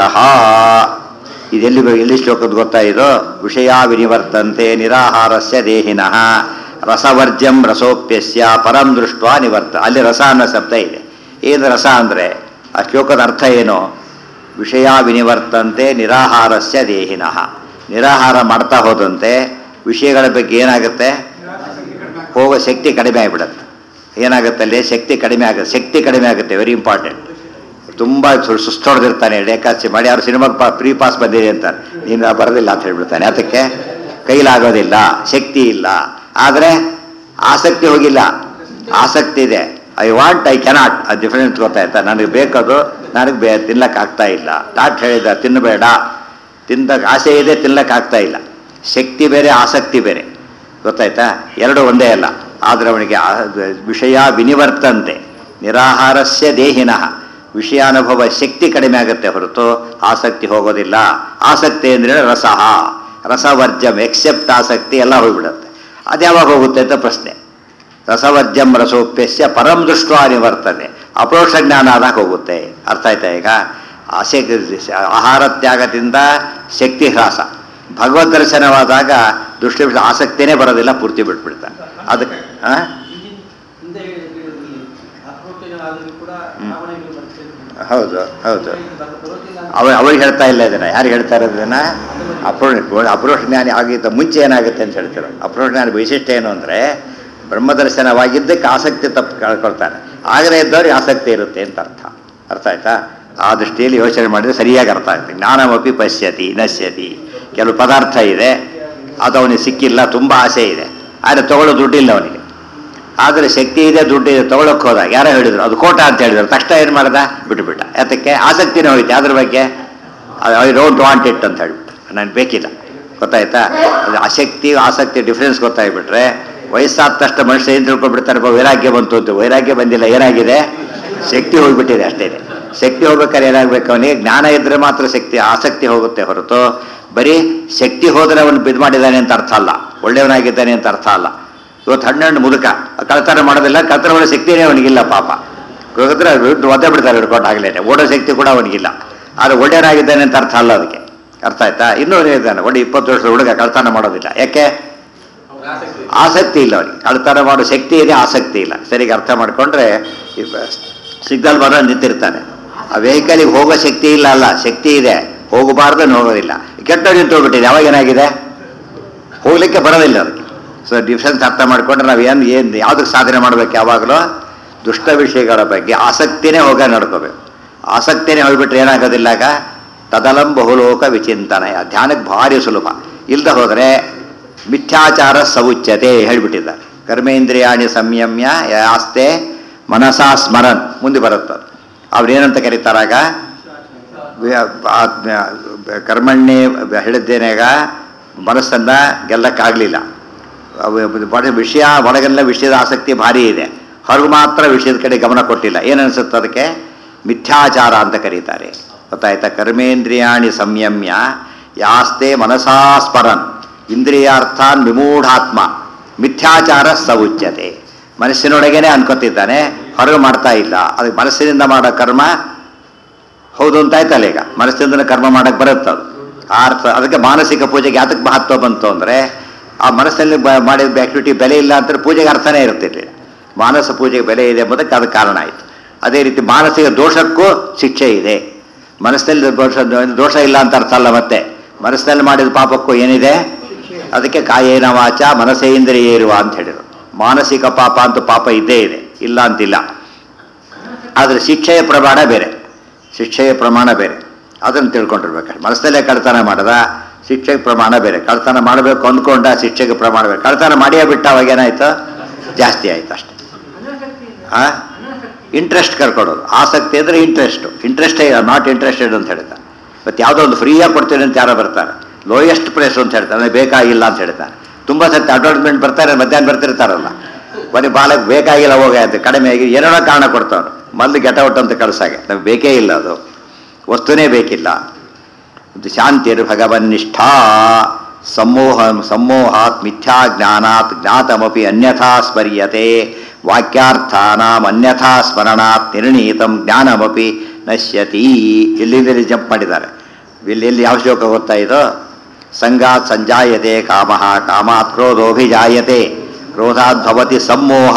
ಇದೆಲ್ಲಿ ಎಲ್ಲಿ ಶ್ಲೋಕದ ಗೊತ್ತಾ ಇದು ವಿಷಯ ವಿನಿವರ್ತಂತೆ ನಿರಾಹಾರಸ್ಯ ದೇಹಿನಃ ರಸವರ್ಜ್ಯಂ ರಸೋಪ್ಯಸ್ಯ ಪರಂ ದೃಷ್ಟ ನಿವರ್ತ ಅಲ್ಲಿ ರಸ ಅನ್ನೋ ಶಬ್ದ ಇದೆ ಏನು ರಸ ಅಂದರೆ ಆ ಶ್ಲೋಕದ ಅರ್ಥ ಏನು ವಿಷಯ ವಿನಿವರ್ತಂತೆ ನಿರಾಹಾರಸ್ಯ ದೇಹಿನಃ ನಿರಾಹಾರ ಮಾಡ್ತಾ ಹೋದಂತೆ ವಿಷಯಗಳ ಬಗ್ಗೆ ಏನಾಗುತ್ತೆ ಹೋಗೋ ಶಕ್ತಿ ಕಡಿಮೆ ಆಗಿಬಿಡುತ್ತೆ ಏನಾಗುತ್ತೆ ಅಲ್ಲಿ ಶಕ್ತಿ ಕಡಿಮೆ ಆಗುತ್ತೆ ಶಕ್ತಿ ಕಡಿಮೆ ಆಗುತ್ತೆ ವೆರಿ ಇಂಪಾರ್ಟೆಂಟ್ ತುಂಬ ಸುಸ್ತೊಡೆದಿರ್ತಾನೆ ಏಕಾದಶಿ ಮಾಡಿ ಅವ್ರು ಸಿನಿಮಾಗೆ ಪಾ ಪ್ರೀ ಪಾಸ್ ಬಂದಿದೆ ಅಂತಾರೆ ನೀನು ಬರೋದಿಲ್ಲ ಅಂತ ಹೇಳ್ಬಿಡ್ತಾನೆ ಅದಕ್ಕೆ ಕೈಲಾಗೋದಿಲ್ಲ ಶಕ್ತಿ ಇಲ್ಲ ಆದರೆ ಆಸಕ್ತಿ ಹೋಗಿಲ್ಲ ಆಸಕ್ತಿ ಇದೆ ಐ ವಾಂಟ್ ಐ ಕೆನಾಟ್ ಅದು ಡಿಫರೆನ್ಸ್ ಗೊತ್ತಾಯ್ತಾ ನನಗೆ ಬೇಕದು ನನಗೆ ಬೇ ತಿನ್ನಕ್ಕೆ ಆಗ್ತಾ ಇಲ್ಲ ಡಾಕ್ಟರ್ ಹೇಳಿದ ತಿನ್ನಬೇಡ ತಿಂದಾಗ ಆಸೆ ಇದೆ ತಿನ್ನಕ್ಕೆ ಆಗ್ತಾ ಇಲ್ಲ ಶಕ್ತಿ ಬೇರೆ ಆಸಕ್ತಿ ಬೇರೆ ಗೊತ್ತಾಯ್ತಾ ಎರಡು ಒಂದೇ ಅಲ್ಲ ಆದರೆ ಅವನಿಗೆ ಆ- ವಿಷಯ ವಿನಿವರ್ತಂತೆ ನಿರಾಹಾರಸ್ಯ ದೇಹಿನಃ ವಿಷಯಾನುಭವ ಶಕ್ತಿ ಕಡಿಮೆ ಆಗುತ್ತೆ ಹೊರತು ಆಸಕ್ತಿ ಹೋಗೋದಿಲ್ಲ ಆಸಕ್ತಿ ಅಂದರೆ ರಸಃ ರಸವರ್ಜಂ ಎಕ್ಸೆಪ್ಟ್ ಆಸಕ್ತಿ ಎಲ್ಲ ಹೋಗ್ಬಿಡುತ್ತೆ ಅದು ಯಾವಾಗ ಹೋಗುತ್ತೆ ಅಂತ ಪ್ರಶ್ನೆ ರಸವರ್ಜಂ ರಸೋಪ್ಯಸ್ಯ ಪರಂ ದೃಷ್ಟ ನಿವರ್ತನೆ ಅಪರೋಕ್ಷ ಜ್ಞಾನ ಆದಾಗ ಹೋಗುತ್ತೆ ಅರ್ಥ ಆಯ್ತಾ ಈಗ ಆಸೆ ಆಹಾರ ತ್ಯಾಗದಿಂದ ಶಕ್ತಿ ಹ್ರಾಸ ಭಗವದ್ ದರ್ಶನವಾದಾಗ ದೃಷ್ಟಿ ಬಿಟ್ಟು ಆಸಕ್ತಿನೇ ಬರೋದಿಲ್ಲ ಪೂರ್ತಿ ಬಿಟ್ಬಿಡ್ತಾನೆ ಅದಕ್ಕೆ ಆ? ಹಿಂದಿನ ಹಿಂದೆ ಹೇಳಿದ್ರಲ್ಲಿ ಅಪ್ರೋಕ್ತಗಳಾದರೂ ಕೂಡ ಭಾವನೆಗಳು ಬರ್ತದೆ ಹೌದು ಹೌದು ಇದು ಬರ- ಬರೋದಿಲ್ಲ ಅಂತ ಅವ ಅವ್ರಿಗೆ ಹೇಳ್ತಾ ಇಲ್ಲ ಇದನ್ನ ಯಾರು ಹೇಳ್ತಾ ಇರೋದನ್ನ ಅಪ್ರೋಷ ಅಪ್ರೋಷ ಜ್ಞಾನಿ ಆಗಿದ್ದ ಮುಂಚೆ ಏನಾಗುತ್ತೆ ಅಂತ ಹೇಳ್ತಾರೆ ಅಪ್ರೋಷ ಜ್ಞಾನಿ ವೈಶಿಷ್ಟ್ಯ ಏನು ಅಂದರೆ ಬ್ರಹ್ಮದರ್ಶನವಾಗಿದ್ದಕ್ಕೆ ಆಸಕ್ತಿ ತಪ್ಪು ಕಳ್ಕೊಳ್ತಾನೆ ಆಗಲೇ ಇದ್ದವ್ರಿಗೆ ಆಸಕ್ತಿ ಇರುತ್ತೆ ಅಂತ ಅರ್ಥ ಅರ್ಥ ಆಯ್ತಾ ಆ ದೃಷ್ಟಿಯಲ್ಲಿ ಯೋಚನೆ ಮಾಡಿದ್ರೆ ಸರಿಯಾಗಿ ಅರ್ಥ ಆಗುತ್ತೆ ಜ್ಞಾನಮಪಿ ಪಶ್ಯತಿ ನಶ್ಯತಿ ಕೆಲವು ಪದಾರ್ಥ ಇದೆ ಅದು ಅವನಿಗೆ ಸಿಕ್ಕಿಲ್ಲ ತುಂಬ ಆಸೆ ಇದೆ ಆದರೆ ತಗೊಳ್ಳೋ ದುಡ್ಡಿಲ್ಲ ಅವನಿಗೆ ಆದರೆ ಶಕ್ತಿ ಇದೆ ದುಡ್ಡು ಇದೆ ತಗೊಳಕ್ಕೆ ಹೋದಾಗ ಯಾರೋ ಹೇಳಿದ್ರು ಅದು ಕೋಟ ಅಂತ ಹೇಳಿದ್ರು ತಕ್ಷಣ ಏನು ಮಾಡ್ದ ಬಿಟ್ಟುಬಿಟ್ಟ ಯಾತಕ್ಕೆ ಆಸಕ್ತಿನೇ ಹೋಯ್ತು ಅದ್ರ ಬಗ್ಗೆ ಐ ಡೋಂಟ್ ವಾಂಟ್ ಇಟ್ ಅಂತ ಹೇಳ್ಬಿಟ್ಟು ನನಗೆ ಬೇಕಿಲ್ಲ ಗೊತ್ತಾಯ್ತಾ ಅದು ಆಸಕ್ತಿ ಆಸಕ್ತಿ ಡಿಫ್ರೆನ್ಸ್ ಗೊತ್ತಾಗ್ಬಿಟ್ರೆ ವಯಸ್ಸಾದ ತಕ್ಷಣ ಮನುಷ್ಯ ಏನು ತಿಳ್ಕೊಂಡ್ಬಿಡ್ತಾರೆ "ಬಾ, ವೈರಾಗ್ಯ ಬಂತು ಅಂತ ವೈರಾಗ್ಯ ಬಂದಿಲ್ಲ ಏನಾಗಿದೆ ಶಕ್ತಿ ಹೋಗ್ಬಿಟ್ಟಿದೆ ಅಷ್ಟೇ ಶಕ್ತಿ ಹೋಗ್ಬೇಕಾದ್ರೆ ಏನಾಗಬೇಕು ಅವನಿಗೆ ಜ್ಞಾನ ಇದ್ದರೆ ಮಾತ್ರ ಶಕ್ತಿ ಆಸಕ್ತಿ ಹೋಗುತ್ತೆ ಹೊರತು ಬರೀ ಶಕ್ತಿ ಹೋದರೆ ಅವನು ಬಿದ್ದು ಮಾಡಿದ್ದಾನೆ ಅಂತ ಅರ್ಥ ಅಲ್ಲ ಒಳ್ಳೆಯವನಾಗಿದ್ದಾನೆ ಅಂತ ಅರ್ಥ ಅಲ್ಲ ಇವತ್ತು ಹಣ್ಣು ಮುದುಕ ಕಳ್ತನ ಮಾಡೋದಿಲ್ಲ ಕಳ್ತನ ಮಾಡೋ ಶಕ್ತಿನೇ ಅವನಿಗಿಲ್ಲ ಪಾಪ ಹೋಗಿದ್ರೆ ಒದ್ದೆ ಬಿಡ್ತಾರೆ ಹಿಡ್ಕೊಂಡು ಆಗಲೇ ಓಡೋ ಶಕ್ತಿ ಕೂಡ ಅವನಿಗಿಲ್ಲ ಆದರೆ ಒಳ್ಳೆಯನಾಗಿದ್ದಾನೆ ಅಂತ ಅರ್ಥ ಅಲ್ಲ ಅದಕ್ಕೆ ಅರ್ಥ ಆಯ್ತಾ ಇನ್ನೂ ಇದ್ದಾನೆ ಒಳ್ಳೆ ಇಪ್ಪತ್ತು ವರ್ಷದ ಹುಡುಗ ಕಳ್ತನ ಮಾಡೋದಿಲ್ಲ ಯಾಕೆ ಆಸಕ್ತಿ ಇಲ್ಲ ಅವನಿಗೆ ಕಳ್ತನ ಮಾಡೋ ಶಕ್ತಿ ಇದೆ ಆಸಕ್ತಿ ಇಲ್ಲ ಸರಿಗೆ ಅರ್ಥ ಮಾಡಿಕೊಂಡ್ರೆ ಸಿಗ್ನಲ್ ಬರೋ ನಿಂತಿರ್ತಾನೆ ಆ ವೆಹಿಕಲಿಗೆ ಹೋಗೋ ಶಕ್ತಿ ಇಲ್ಲ ಅಲ್ಲ ಶಕ್ತಿ ಇದೆ ಹೋಗಬಾರ್ದು ಹೋಗೋದಿಲ್ಲ ಕೆಟ್ಟ ನಿಂತು ಹೋಗ್ಬಿಟ್ಟಿದೆ ಅವಾಗ ಏನಾಗಿದೆ ಹೋಗ್ಲಿಕ್ಕೆ ಬರೋದಿಲ್ಲ ಅದಕ್ಕೆ ಸೊ ಡಿಫ್ರೆನ್ಸ್ ಅರ್ಥ ಮಾಡಿಕೊಂಡ್ರೆ ನಾವು ಏನು ಏನು ಯಾವುದಕ್ಕೆ ಸಾಧನೆ ಮಾಡ್ಬೇಕು ಯಾವಾಗಲೂ ದುಷ್ಟ ವಿಷಯಗಳ ಬಗ್ಗೆ ಆಸಕ್ತಿನೇ ಹೋಗ ನಡ್ಕೋಬೇಕು ಆಸಕ್ತಿನೇ ಹೋಗ್ಬಿಟ್ರೆ ಏನಾಗೋದಿಲ್ಲ ಆಗ ತದಲಂ ಬಹುಲೋಕ ವಿಚಿಂತನಯ ಧ್ಯಾನಕ್ಕೆ ಭಾರಿ ಸುಲಭ ಇಲ್ಲದೆ ಹೋದರೆ ಮಿಥ್ಯಾಚಾರ ಸವುಚ್ಯತೆ ಹೇಳ್ಬಿಟ್ಟಿದ್ದಾರೆ ಕರ್ಮೇಂದ್ರಿಯಾಣಿ ಸಂಯಮ್ಯ ಯಾಸ್ತೆ ಮನಸಾ ಸ್ಮರನ್ ಮುಂದೆ ಬರುತ್ತದೆ ಅವ್ರೇನಂತ ಕರೀತಾರಾಗ ವ- ಆತ್ಮ- ಕರ್ಮಣ್ಣೆ ಹೇಳಿದ್ದೇನೆಗ ಮನಸ್ಸನ್ನು ಗೆಲ್ಲಕ್ಕಾಗಲಿಲ್ಲ ಬಡ ವಿಷಯ ಒಳಗೆಲ್ಲ ವಿಷಯದ ಆಸಕ್ತಿ ಭಾರಿ ಇದೆ ಹೊರಗೆ ಮಾತ್ರ ವಿಷಯದ ಕಡೆ ಗಮನ ಕೊಟ್ಟಿಲ್ಲ ಏನನ್ಸುತ್ತೆ ಅದಕ್ಕೆ ಮಿಥ್ಯಾಚಾರ ಅಂತ ಕರೀತಾರೆ ಗೊತ್ತಾಯ್ತಾ ಕರ್ಮೇಂದ್ರಿಯಾಣಿ ಸಂಯಮ್ಯ ಯಾಸ್ತೆ ಮನಸಾ ಸ್ಮರನ್ ಇಂದ್ರಿಯಾರ್ಥಾನ್ ವಿಮೂಢಾತ್ಮ ಮಿಥ್ಯಾಚಾರ ಸವುಚ್ಯತೆ ಮನಸ್ಸಿನೊಳಗೇನೆ ಅನ್ಕೋತಿದ್ದಾನೆ ಹೊರಗೆ ಮಾಡ್ತಾ ಇಲ್ಲ ಅದಕ್ಕೆ ಮನಸ್ಸಿನಿಂದ ಮಾಡೋ ಕರ್ಮ ಹೌದು ಅಂತ ಆಯ್ತಲ್ಲ ಈಗ ಮನಸ್ಸಿಂದ ಕರ್ಮ ಮಾಡಕ್ಕೆ ಬರುತ್ತೆ ಅದು ಆ ಅರ್ಥ ಅದಕ್ಕೆ ಮಾನಸಿಕ ಪೂಜೆಗೆ ಯಾತಕ್ಕೆ ಮಹತ್ವ ಬಂತು ಅಂದರೆ ಆ ಮನಸ್ಸಲ್ಲಿ ಬ ಮಾಡಿದ ಆಕ್ಟಿವಿಟಿ ಬೆಲೆ ಇಲ್ಲ ಅಂತ ಪೂಜೆಗೆ ಅರ್ಥನೇ ಇರ್ತಿರ್ಲಿಲ್ಲ ಮಾನಸ ಪೂಜೆಗೆ ಬೆಲೆ ಇದೆ ಎಂಬುದಕ್ಕೆ ಅದು ಕಾರಣ ಆಯಿತು ಅದೇ ರೀತಿ ಮಾನಸಿಕ ದೋಷಕ್ಕೂ ಶಿಕ್ಷೆ ಇದೆ ಮನಸ್ಸಿನಲ್ಲಿ ದೋಷ ದೋಷ ಇಲ್ಲ ಅಂತ ಅರ್ಥ ಅಲ್ಲ ಮತ್ತೆ ಮನಸ್ಸಿನಲ್ಲಿ ಮಾಡಿದ ಪಾಪಕ್ಕೂ ಏನಿದೆ ಅದಕ್ಕೆ ಕಾಯೇನ ವಾಚ ಮನಸ್ಸೇಂದ್ರಿಯ ಇರುವ ಅಂತ ಹೇಳಿದರು ಮಾನಸಿಕ ಪಾಪ ಅಂತೂ ಪಾಪ ಇದ್ದೇ ಇದೆ ಇಲ್ಲ ಅಂತಿಲ್ಲ ಆದರೆ ಶಿಕ್ಷೆಯ ಪ್ರಮಾಣ ಬೇರೆ ಶಿಕ್ಷೆಯ ಪ್ರಮಾಣ ಬೇರೆ ಅದನ್ನು ತಿಳ್ಕೊಂಡಿರ್ಬೇಕು ಮನಸ್ಸಲ್ಲೇ ಕಳ್ತನ ಮಾಡದ ಶಿಕ್ಷೆಗೆ ಪ್ರಮಾಣ ಬೇರೆ ಕಳ್ತನ ಮಾಡಬೇಕು ಅಂದ್ಕೊಂಡ ಶಿಕ್ಷೆಗೆ ಪ್ರಮಾಣ ಬೇರೆ ಕಳ್ತನ ಮಾಡಿಯೇ ಬಿಟ್ಟ ಅವಾಗ ಏನಾಯ್ತು ಜಾಸ್ತಿ ಆಯ್ತು ಅಷ್ಟೆ ಆ ಇಂಟ್ರೆಸ್ಟ್ ಕರ್ಕೊಡೋದು ಆಸಕ್ತಿ ಅಂದರೆ ಇಂಟ್ರೆಸ್ಟು ಇಂಟ್ರೆಸ್ಟೇ ನಾಟ್ ಇಂಟ್ರೆಸ್ಟೆಡ್ ಅಂತ ಹೇಳ್ತಾರೆ ಮತ್ತು ಯಾವುದೋ ಒಂದು ಫ್ರೀಯಾಗಿ ಕೊಡ್ತೀನಿ ಅಂತ ಯಾರೋ ಬರ್ತಾರೆ ಲೋಯೆಸ್ಟ್ ಪ್ರೈಸ್ ಅಂತ ಹೇಳ್ತಾರೆ ನನಗೆ ಬೇಕಾಗಿಲ್ಲ ಅಂತ ಹೇಳ್ತಾರೆ ತುಂಬ ಸತಿ ಅಡ್ವರ್ಟೈಸ್ಮೆಂಟ್ ಬರ್ತಾರೆ ಮಧ್ಯಾಹ್ನ ಬರ್ತಿರ್ತಾರಲ್ಲ ಬರೀ ಬಾಲಕ್ಕೆ ಬೇಕಾಗಿಲ್ಲ ಹೋಗ ಅಂತ ಕಡಿಮೆ ಆಗಿ ಏನೋ ಕಾರಣ ಕೊಡ್ತಾವ್ರು ಮೊದಲು ಗೆಟೌಟ್ ಅಂತ ಕಳ್ಸಾಗೆ ನಮ್ಗೆ ಬೇಕೇ ಇಲ್ಲ ಅದು ವಸ್ತುನೇ ಬೇಕಿಲ್ಲ ಇದು ಶಾಂತಿರ್ ಭಗವನ್ನಿಷ್ಠಾ ಸಮೋಹ ಸಮೋಹಾತ್ ಮಿಥ್ಯಾ ಜ್ಞಾನಾತ್ ಜ್ಞಾತಮಪಿ ಅನ್ಯಥಾ ಸ್ಮರ್ಯತೆ ವಾಕ್ಯಾರ್ಥಾನಾಂ ಅನ್ಯಥಾ ಸ್ಮರಣಾತ್ ನಿರ್ಣೀತಂ ಜ್ಞಾನಮಪಿ ನಶ್ಯತಿ ಎಲ್ಲಿಂದ ಜಂಪ್ ಮಾಡಿದ್ದಾರೆ ಇಲ್ಲಿ ಎಲ್ಲಿ ಯಾವ ಶ್ಲೋಕ ಗೊತ್ತಾ ಇದು ಸಂಗಾತ್ ಸಂಜಾಯತೆ ಕಾಮಃ ಕಾಮಾತ್ ಕ್ರೋಧೋಭಿಜಾಯತೆ ಕ್ರೋಧಾತ್ ಭವತಿ ಸಮೋಹ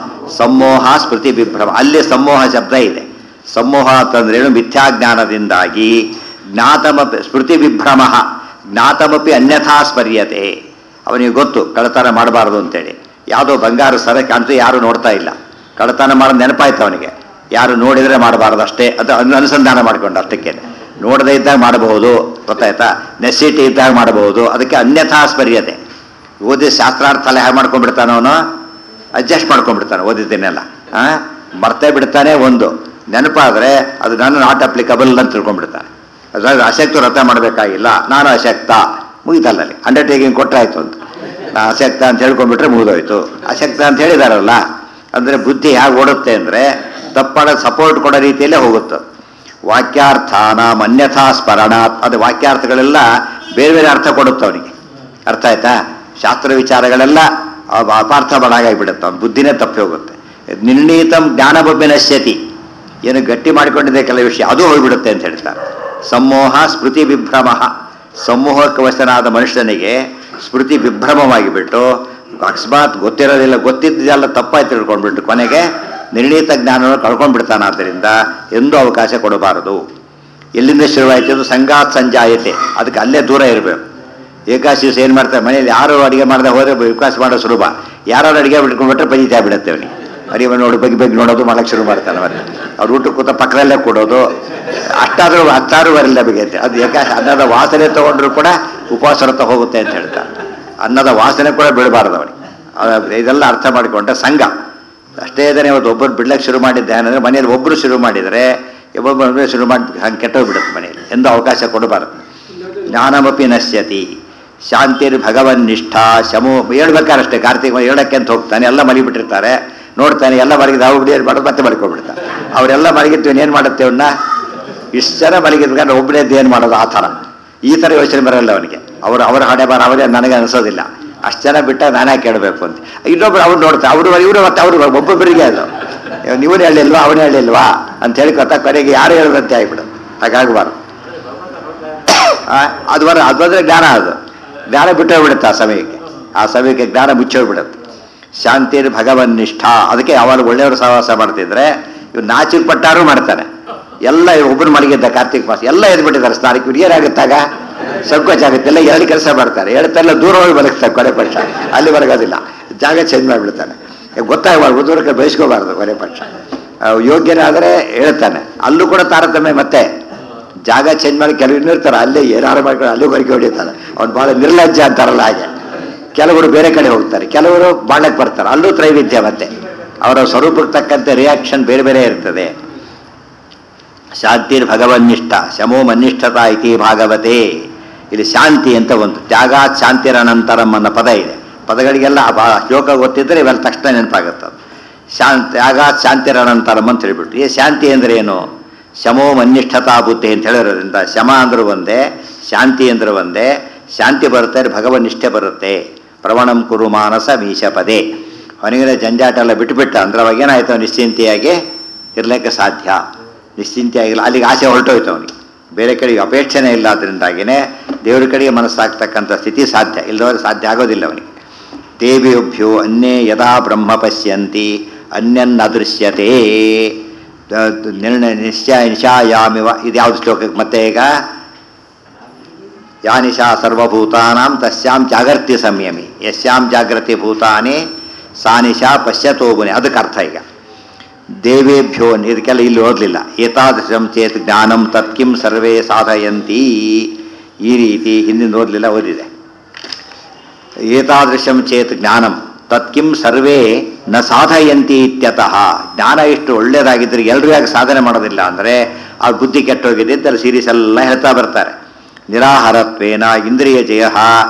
ಸಮೋಹ ಸ್ಮೃತಿ ವಿಭ್ರಮ ಅಲ್ಲಿ ಸಮೋಹ ಶಬ್ದ ಇದೆ ಸಮೋಹ ಅಂತಂದ್ರೇನು ಮಿಥ್ಯಾಜ್ಞಾನದಿಂದಾಗಿ ಜ್ಞಾತಮಪಿ ಸ್ಮೃತಿ ವಿಭ್ರಮ ಜ್ಞಾತಮಪಿ ಅನ್ಯಥಾ ಸ್ಮರ್ಯತೆ ಅವನಿಗೆ ಗೊತ್ತು ಕಳತನ ಮಾಡಬಾರ್ದು ಅಂತೇಳಿ ಯಾವುದೋ ಬಂಗಾರ ಸರ ಕಾಣ್ತು ಯಾರು ನೋಡ್ತಾ ಇಲ್ಲ ಕಳತನ ಮಾಡೋದು ನೆನಪಾಯ್ತು ಅವನಿಗೆ ಯಾರು ನೋಡಿದರೆ ಮಾಡಬಾರ್ದು ಅಷ್ಟೇ ಅದು ಅನು- ಅನುಸಂಧಾನ ಮಾಡ್ಕೊಂಡು ಅಷ್ಟಕ್ಕೆ ನೋಡದೇ ಇದ್ದಾಗ ಮಾಡಬಹುದು ಗೊತ್ತಾಯ್ತಾ ನೆಸಿಟಿ ಇದ್ದಾಗ ಮಾಡಬಹುದು ಅದಕ್ಕೆ ಅನ್ಯಥಾ ಸ್ಮರ್ಯತೆ ಓದಿ ಶಾಸ್ತ್ರಾರ್ಥ ಎಲ್ಲ ಹೇಗೆ ಮಾಡ್ಕೊಂಡ್ಬಿಡ್ತಾನೆ ಅವನು ಅಡ್ಜಸ್ಟ್ ಮಾಡ್ಕೊಂಡ್ಬಿಡ್ತಾನೆ ಓದಿದ್ದೇನೆಲ್ಲ ಆ ಮರ್ತೇ ಬಿಡ್ತಾನೆ ಒಂದು ನೆನಪಾದರೆ ಅದು ನಾನು ನಾಟ್ ಅಪ್ಲಿಕಬಲ್ ಅಂತ ತಿಳ್ಕೊಂಡ್ಬಿಡ್ತಾನೆ ಅದ್ರಾಗ ಅಶಕ್ತ ವ್ರತ ಮಾಡಬೇಕಾಗಿಲ್ಲ ನಾನು ಅಶಕ್ತ ಮುಗಿತಲ್ಲ ಅಲ್ಲಿ ಅಂಡರ್ಟೇಕಿಂಗ್ ಕೊಟ್ಟಾಯ್ತು ಅಂತ ನಾ ಅಶಕ್ತ ಅಂತ ಹೇಳ್ಕೊಂಡ್ಬಿಟ್ರೆ ಮುಗಿದೋಯ್ತು ಅಶಕ್ತ ಅಂತ ಹೇಳಿದಾರಲ್ಲ ಅಂದರೆ ಬುದ್ಧಿ ಹೇಗೆ ಓಡುತ್ತೆ ಅಂದರೆ ತಪ್ಪಾಡ ಸಪೋರ್ಟ್ ಕೊಡೋ ರೀತಿಯಲ್ಲೇ ಹೋಗುತ್ತೆ ವಾಕ್ಯಾರ್ಥಾನ ಅನ್ಯಥಾ ಸ್ಮರಣಾತ್ ಅದು ವಾಕ್ಯಾರ್ಥಗಳೆಲ್ಲ ಬೇರೆ ಬೇರೆ ಅರ್ಥ ಕೊಡುತ್ತೆ ಅವನಿಗೆ ಅರ್ಥ ಆಯ್ತಾ ಶಾಸ್ತ್ರ ವಿಚಾರಗಳೆಲ್ಲ ಅವ ಅಪಾರ್ಥ ಮಾಡಾಗಿಬಿಡುತ್ತೆ ಅವ್ನ ಬುದ್ಧಿನೇ ತಪ್ಪಿ ಹೋಗುತ್ತೆ ನಿರ್ಣೀತಂ ಜ್ಞಾನಬೊಬ್ಬೆ ನಶ್ಯತಿ ಏನು ಗಟ್ಟಿ ಮಾಡಿಕೊಂಡಿದೆ ಕೆಲವು ವಿಷಯ ಅದು ಹೋಗ್ಬಿಡುತ್ತೆ ಅಂತ ಹೇಳ್ತಾರೆ ಸಮೋಹ ಸ್ಮೃತಿ ವಿಭ್ರಮ ಸಮೂಹಕ್ಕೆ ವಶನಾದ ಮನುಷ್ಯನಿಗೆ ಸ್ಮೃತಿ ವಿಭ್ರಮವಾಗಿ ಬಿಟ್ಟು ಅಕಸ್ಮಾತ್ ಗೊತ್ತಿರೋದಿಲ್ಲ ಗೊತ್ತಿದ್ದೆಲ್ಲ ತಪ್ಪಾಗಿ ತಿಳ್ಕೊಂಡ್ಬಿಟ್ಟು ಕೊನೆಗೆ ನಿರ್ಣೀತ ಜ್ಞಾನವನ್ನು ಕಳ್ಕೊಂಡ್ಬಿಡ್ತಾನೆ ಆದ್ದರಿಂದ ಎಂದೂ ಅವಕಾಶ ಕೊಡಬಾರದು ಎಲ್ಲಿಂದ ಶುರುವಾಯಿತು ಅದು ಸಂಗಾತ್ ಸಂಜಾಯತೆ ಅದಕ್ಕೆ ಅಲ್ಲೇ ದೂರ ಇರಬೇಕು ಏಕಾಶಿ ದಿವಸ ಏನು ಮಾಡ್ತಾರೆ ಮನೇಲಿ ಯಾರು ಅಡುಗೆ ಮಾಡದೆ ಹೋದರೆ ವಿಕಾಸ ಮಾಡೋದು ಸುಲಭ ಯಾರು ಅಡುಗೆ ಬಿಟ್ಕೊಂಡ್ಬಿಟ್ರೆ ಬಜಿತಾ ಬಿಡುತ್ತೆ ಅವನಿಗೆ ಅರಿವ ನೋಡಿ ಬಗ್ಗೆ ಬಗ್ಗೆ ನೋಡೋದು ಮಾಡಕ್ಕೆ ಶುರು ಮಾಡ್ತಾನೆ ಮತ್ತೆ ಅವ್ರು ಊಟ ಕೂತ ಪಕ್ಕದಲ್ಲೇ ಕೊಡೋದು ಅಷ್ಟಾದರೂ ಹತ್ತಾರು ಬರಲ್ಲ ಬಿಗೈತೆ ಅದು ಏಕಾಶ ಅನ್ನದ ವಾಸನೆ ತೊಗೊಂಡ್ರು ಕೂಡ ಉಪವಾಸ ವ್ರತ ಹೋಗುತ್ತೆ ಅಂತ ಹೇಳ್ತಾರೆ ಅನ್ನದ ವಾಸನೆ ಕೂಡ ಬಿಡಬಾರ್ದು ಅವನಿಗೆ ಅದ್- ಇದೆಲ್ಲ ಅರ್ಥ ಮಾಡಿಕೊಂಡ್ರೆ ಸಂಘ ಅಷ್ಟೇ ಇದನ್ನೇ ಇವತ್ತು ಒಬ್ಬರು ಬಿಡ್ಲಕ್ಕೆ ಶುರು ಮಾಡಿದ್ದೆ ಏನಂದ್ರೆ ಮನೆಯಲ್ಲಿ ಒಬ್ಬರು ಶುರು ಮಾಡಿದರೆ ಒಬ್ಬೊಬ್ಬರು ಶುರು ಮಾಡಿ ಹಂಗೆ ಕೆಟ್ಟೋಗ್ಬಿಡುತ್ತೆ ಮನೆಯಲ್ಲಿ ಎಂದು ಅವಕಾಶ ಕೊಡಬಾರದು ಜ್ಞಾನಮಪಿ ನಶ್ಯತಿ ಶಾಂತಿರ್ ಭಗವನ್ ನಿಷ್ಠಾ ಶಮು ಹೇಳ್ಬೇಕಾರಷ್ಟೇ ಕಾರ್ತಿಕ ಹೇಳಕ್ಕೆ ಅಂತ ಹೋಗ್ತಾನೆ ಎಲ್ಲ ಮಲಗಿಬಿಟ್ಟಿರ್ತಾರೆ ನೋಡ್ತಾನೆ ಎಲ್ಲ ಮಲಗಿದ ಅವ್ರು ಏನು ಮಾಡೋದು ಮತ್ತೆ ಮಲ್ಕೊಂಡ್ಬಿಡ್ತಾರೆ ಅವರೆಲ್ಲ ಮಲಗಿದ್ವಿ ಏನು ಮಾಡುತ್ತೆ ಅವನ್ನ ಇಷ್ಟು ಜನ ಮಲಗಿದ್ಬೇಕಾದ್ರೆ ಒಬ್ಬನೇದ್ದು ಏನು ಮಾಡೋದು ಆ ಥರ ಈ ಥರ ಯೋಚನೆ ಬರಲ್ಲ ಅವನಿಗೆ ಅವರು ಅವರ ಹಣೆ ಬಾರ ಅವರೇ ನನಗೆ ಅನಿಸೋದಿಲ್ಲ ಅಷ್ಟು ಜನ ಬಿಟ್ಟ ನಾನೇ ಕೇಳಬೇಕು ಅಂತ ಇನ್ನೊಬ್ರು ಅವ್ರು ನೋಡ್ತಾರೆ ಅವರು ಇವರು ಮತ್ತೆ ಅವರು ಒಬ್ಬೊಬ್ಬರಿಗೆ ಅದು ನೀವನು ಹೇಳಿಲ್ವಾ ಅವನು ಹೇಳಿಲ್ವಾ ಅಂತ ಹೇಳ್ಕೊತ ಕೊನೆಗೆ ಯಾರು ಹೇಳದಂತೆ ಆಗಿಬಿಡು ಹಾಗಾಗಬಾರ್ದು ಆ, ಅದು ಬರ ಅದು ಬಂದರೆ ಜ್ಞಾನ ಅದು ಜ್ಞಾನ ಬಿಟ್ಟೋಗ್ಬಿಡುತ್ತೆ ಆ ಸಮಯಕ್ಕೆ ಆ ಸಮಯಕ್ಕೆ ಜ್ಞಾನ ಮುಚ್ಚೋಗ್ಬಿಡುತ್ತೆ ಶಾಂತಿರ್ ಭಗವನ್ ನಿಷ್ಠ ಅದಕ್ಕೆ ಯಾವಾಗ ಒಳ್ಳೆಯವರು ಸಹವಾಸ ಮಾಡ್ತಿದ್ರೆ ಇವ್ರು ನಾಚಿಕ್ ಪಟ್ಟಾರು ಮಾಡ್ತಾನೆ ಎಲ್ಲ ಒಬ್ಬರು ಮಲಗಿದ್ದ ಕಾರ್ತಿಕ್ ಮಾಸ ಎಲ್ಲ ಎದ್ಬಿಟ್ಟಿದ್ದಾರೆ ಸ್ನಾನಕ್ಕೆ ಇವ್ರು ಏನಾಗುತ್ತಾಗ ಸಂಕೋಚ ಆಗುತ್ತೆ ಎಲ್ಲ ಎರಡು ಕೆಲಸ ಮಾಡ್ತಾರೆ ಹೇಳ್ತಾರೆಲ್ಲ ದೂರ ಹೋಗಿ ಬದುಕ್ತಾರೆ ಕೊನೆ ಪಕ್ಷ ಅಲ್ಲಿ ಬರಗೋದಿಲ್ಲ ಜಾಗ ಚೇಂಜ್ ಮಾಡಿಬಿಡ್ತಾನೆ ಗೊತ್ತಾಗಬಾರ್ದು ದೂರಕ್ಕೆ ಬಯಸ್ಕೋಬಾರ್ದು ಕೊನೆ ಪಕ್ಷ ಆ, ಯೋಗ್ಯನಾದರೆ ಹೇಳ್ತಾನೆ ಅಲ್ಲೂ ಕೂಡ ತಾರತಮ್ಯ ಮತ್ತೆ ಜಾಗ ಚೇಂಜ್ ಮಾಡಿ ಕೆಲವು ಇನ್ನಿರ್ತಾರೆ ಅಲ್ಲೇ ಏನಾರು ಮಾಡ್ಕೊಂಡು ಅಲ್ಲೂ ಹೊರಗೆ ಹೊಡಿತಾನೆ ಅವ್ನು ಭಾಳ ನಿರ್ಲಜ್ಜ ಅಂತಾರಲ್ಲ ಹಾಗೆ ಕೆಲವರು ಬೇರೆ ಕಡೆ ಹೋಗ್ತಾರೆ ಕೆಲವರು ಬಾಳಕ್ಕೆ ಬರ್ತಾರೆ ಅಲ್ಲೂ ತ್ರೈವಿಧ್ಯ ಮತ್ತೆ ಅವರ ಸ್ವರೂಪಕ್ಕೆ ತಕ್ಕಂತೆ ರಿಯಾಕ್ಷನ್ ಬೇರೆ ಬೇರೆ ಇರ್ತದೆ ಶಾಂತಿರ್ ಭಗವನ್ನಿಷ್ಠ ಶಮೋ ಮನ್ನಿಷ್ಠತಾ ಇತಿ ಭಾಗವತೆ ಇಲ್ಲಿ ಶಾಂತಿ ಅಂತ ಒಂದು ತ್ಯಾಗಾತ್ ಶಾಂತಿರನಂತರಂ ಅನ್ನೋ ಪದ ಇದೆ ಪದಗಳಿಗೆಲ್ಲ ಆ ಬಾ- ಶ್ಲೋಕ ಗೊತ್ತಿದ್ದರೆ ಇವೆಲ್ಲ ತಕ್ಷಣ ನೆನಪಾಗುತ್ತೆ ಶಾಂತಿ ತ್ಯಾಗಾತ್ ಶಾಂತಿರನಂತರಂ ಅಂತ ಹೇಳ್ಬಿಟ್ಟು ಈ ಶಾಂತಿ ಅಂದ್ರೆ ಏನು ಶಮೋ ಮನ್ನಿಷ್ಠತಾ ಬುದ್ಧಿ ಅಂತ ಹೇಳಿರೋದ್ರಿಂದ ಶಮ ಅಂದ್ರೆ ಒಂದೇ ಶಾಂತಿ ಅಂದ್ರೆ ಒಂದೇ ಶಾಂತಿ ಬರುತ್ತೆ ಭಗವನ್ನಿಷ್ಠೆ ಬರುತ್ತೆ ಪ್ರವಣಂ ಕುರು ಮಾನಸ ಮೀಶ ಪದೇ ಅವನಿಗೆ ಜಂಜಾಟ ಎಲ್ಲ ಬಿಟ್ಟುಬಿಟ್ಟ ಅಂದ್ರೆ ಅವಾಗ ಏನಾಯ್ತು ನಿಶ್ಚಿಂತೆಯಾಗಿ ಇರ್ಲಿಕ್ಕೆ ಸಾಧ್ಯ ನಿಶ್ಚಿಂತೆಯಾಗಿಲ್ಲ ಅಲ್ಲಿಗೆ ಆಸೆ ಹೊರಟೋಯ್ತು ಅವನಿಗೆ ಬೇರೆ ಕಡೆಗೆ ಅಪೇಕ್ಷೆನೇ ಇಲ್ಲ ಅದರಿಂದಾಗಿನೇ ದೇವರ ಕಡೆಗೆ ಮನಸ್ಸಾಗ್ತಕ್ಕಂಥ ಸ್ಥಿತಿ ಸಾಧ್ಯ ಇಲ್ಲದವ್ರೆ ಸಾಧ್ಯ ಆಗೋದಿಲ್ಲ ಅವನಿಗೆ ದೇವಿಯುಭ್ಯೋ ಅನ್ಯೇ ಯದಾ ಬ್ರಹ್ಮ ಪಶ್ಯಂತಿ ಅನ್ಯನ್ನ ದೃಶ್ಯತೆ ದ- ದ- ನಿರ್ಣಯ ನಿಶ್ಚಯ ನಿಶಾಯಾಮಿವ ಇದು ಯಾವುದು ಶ್ಲೋಕಕ್ಕೆ ಮತ್ತೆ ಈಗ ಯಾ ನಿಶಾ ಸರ್ವಭೂತಾನಾಂ ತಸ್ಯಾಂ ಜಾಗರ್ತಿ ಸಂಯಮಿ ಯಸ್ಯಾಂ ಜಾಗೃತಿ ಭೂತಾನಿ ಸಾ ನಿಶಾ ಪಶ್ಯತೋ ಮುನಿ ಅದಕ್ಕೆ ಅರ್ಥ ಈಗ ದೇವೇಭ್ಯೋ ಇದಕ್ಕೆಲ್ಲ ಇಲ್ಲಿ ಓದಲಿಲ್ಲ ಏತಾದೃಶಂ ಚೇತ್ ಜ್ಞಾನಂ ತತ್ಕಿಂ ಸರ್ವೇ ಸಾಧಯಂತಿ ಈ ರೀತಿ ಹಿಂದಿನ ಓದಲಿಲ್ಲ ಓದಿದೆ ಏತಾದೃಶಂ ಚೇತ್ ಜ್ಞಾನಂ ತತ್ಕಿಂ ಸರ್ವೇ ನ ಸಾಧಯಂತಿ ಇತ್ಯತಃ ಜ್ಞಾನ ಇಷ್ಟು ಒಳ್ಳೆಯದಾಗಿದ್ದರೆ ಎಲ್ಲರೂ ಯಾಕೆ ಸಾಧನೆ ಮಾಡೋದಿಲ್ಲ ಅಂದರೆ ಆ ಬುದ್ಧಿ ಕೆಟ್ಟೋಗಿದೆ ಅಂತಲ್ಲಿ ಸೀರೀಸ್ ಎಲ್ಲ ಹೇಳ್ತಾ ಬರ್ತಾರೆ ನಿರಾಹಾರತ್ವೇನ ಇಂದ್ರಿಯ ಜಯ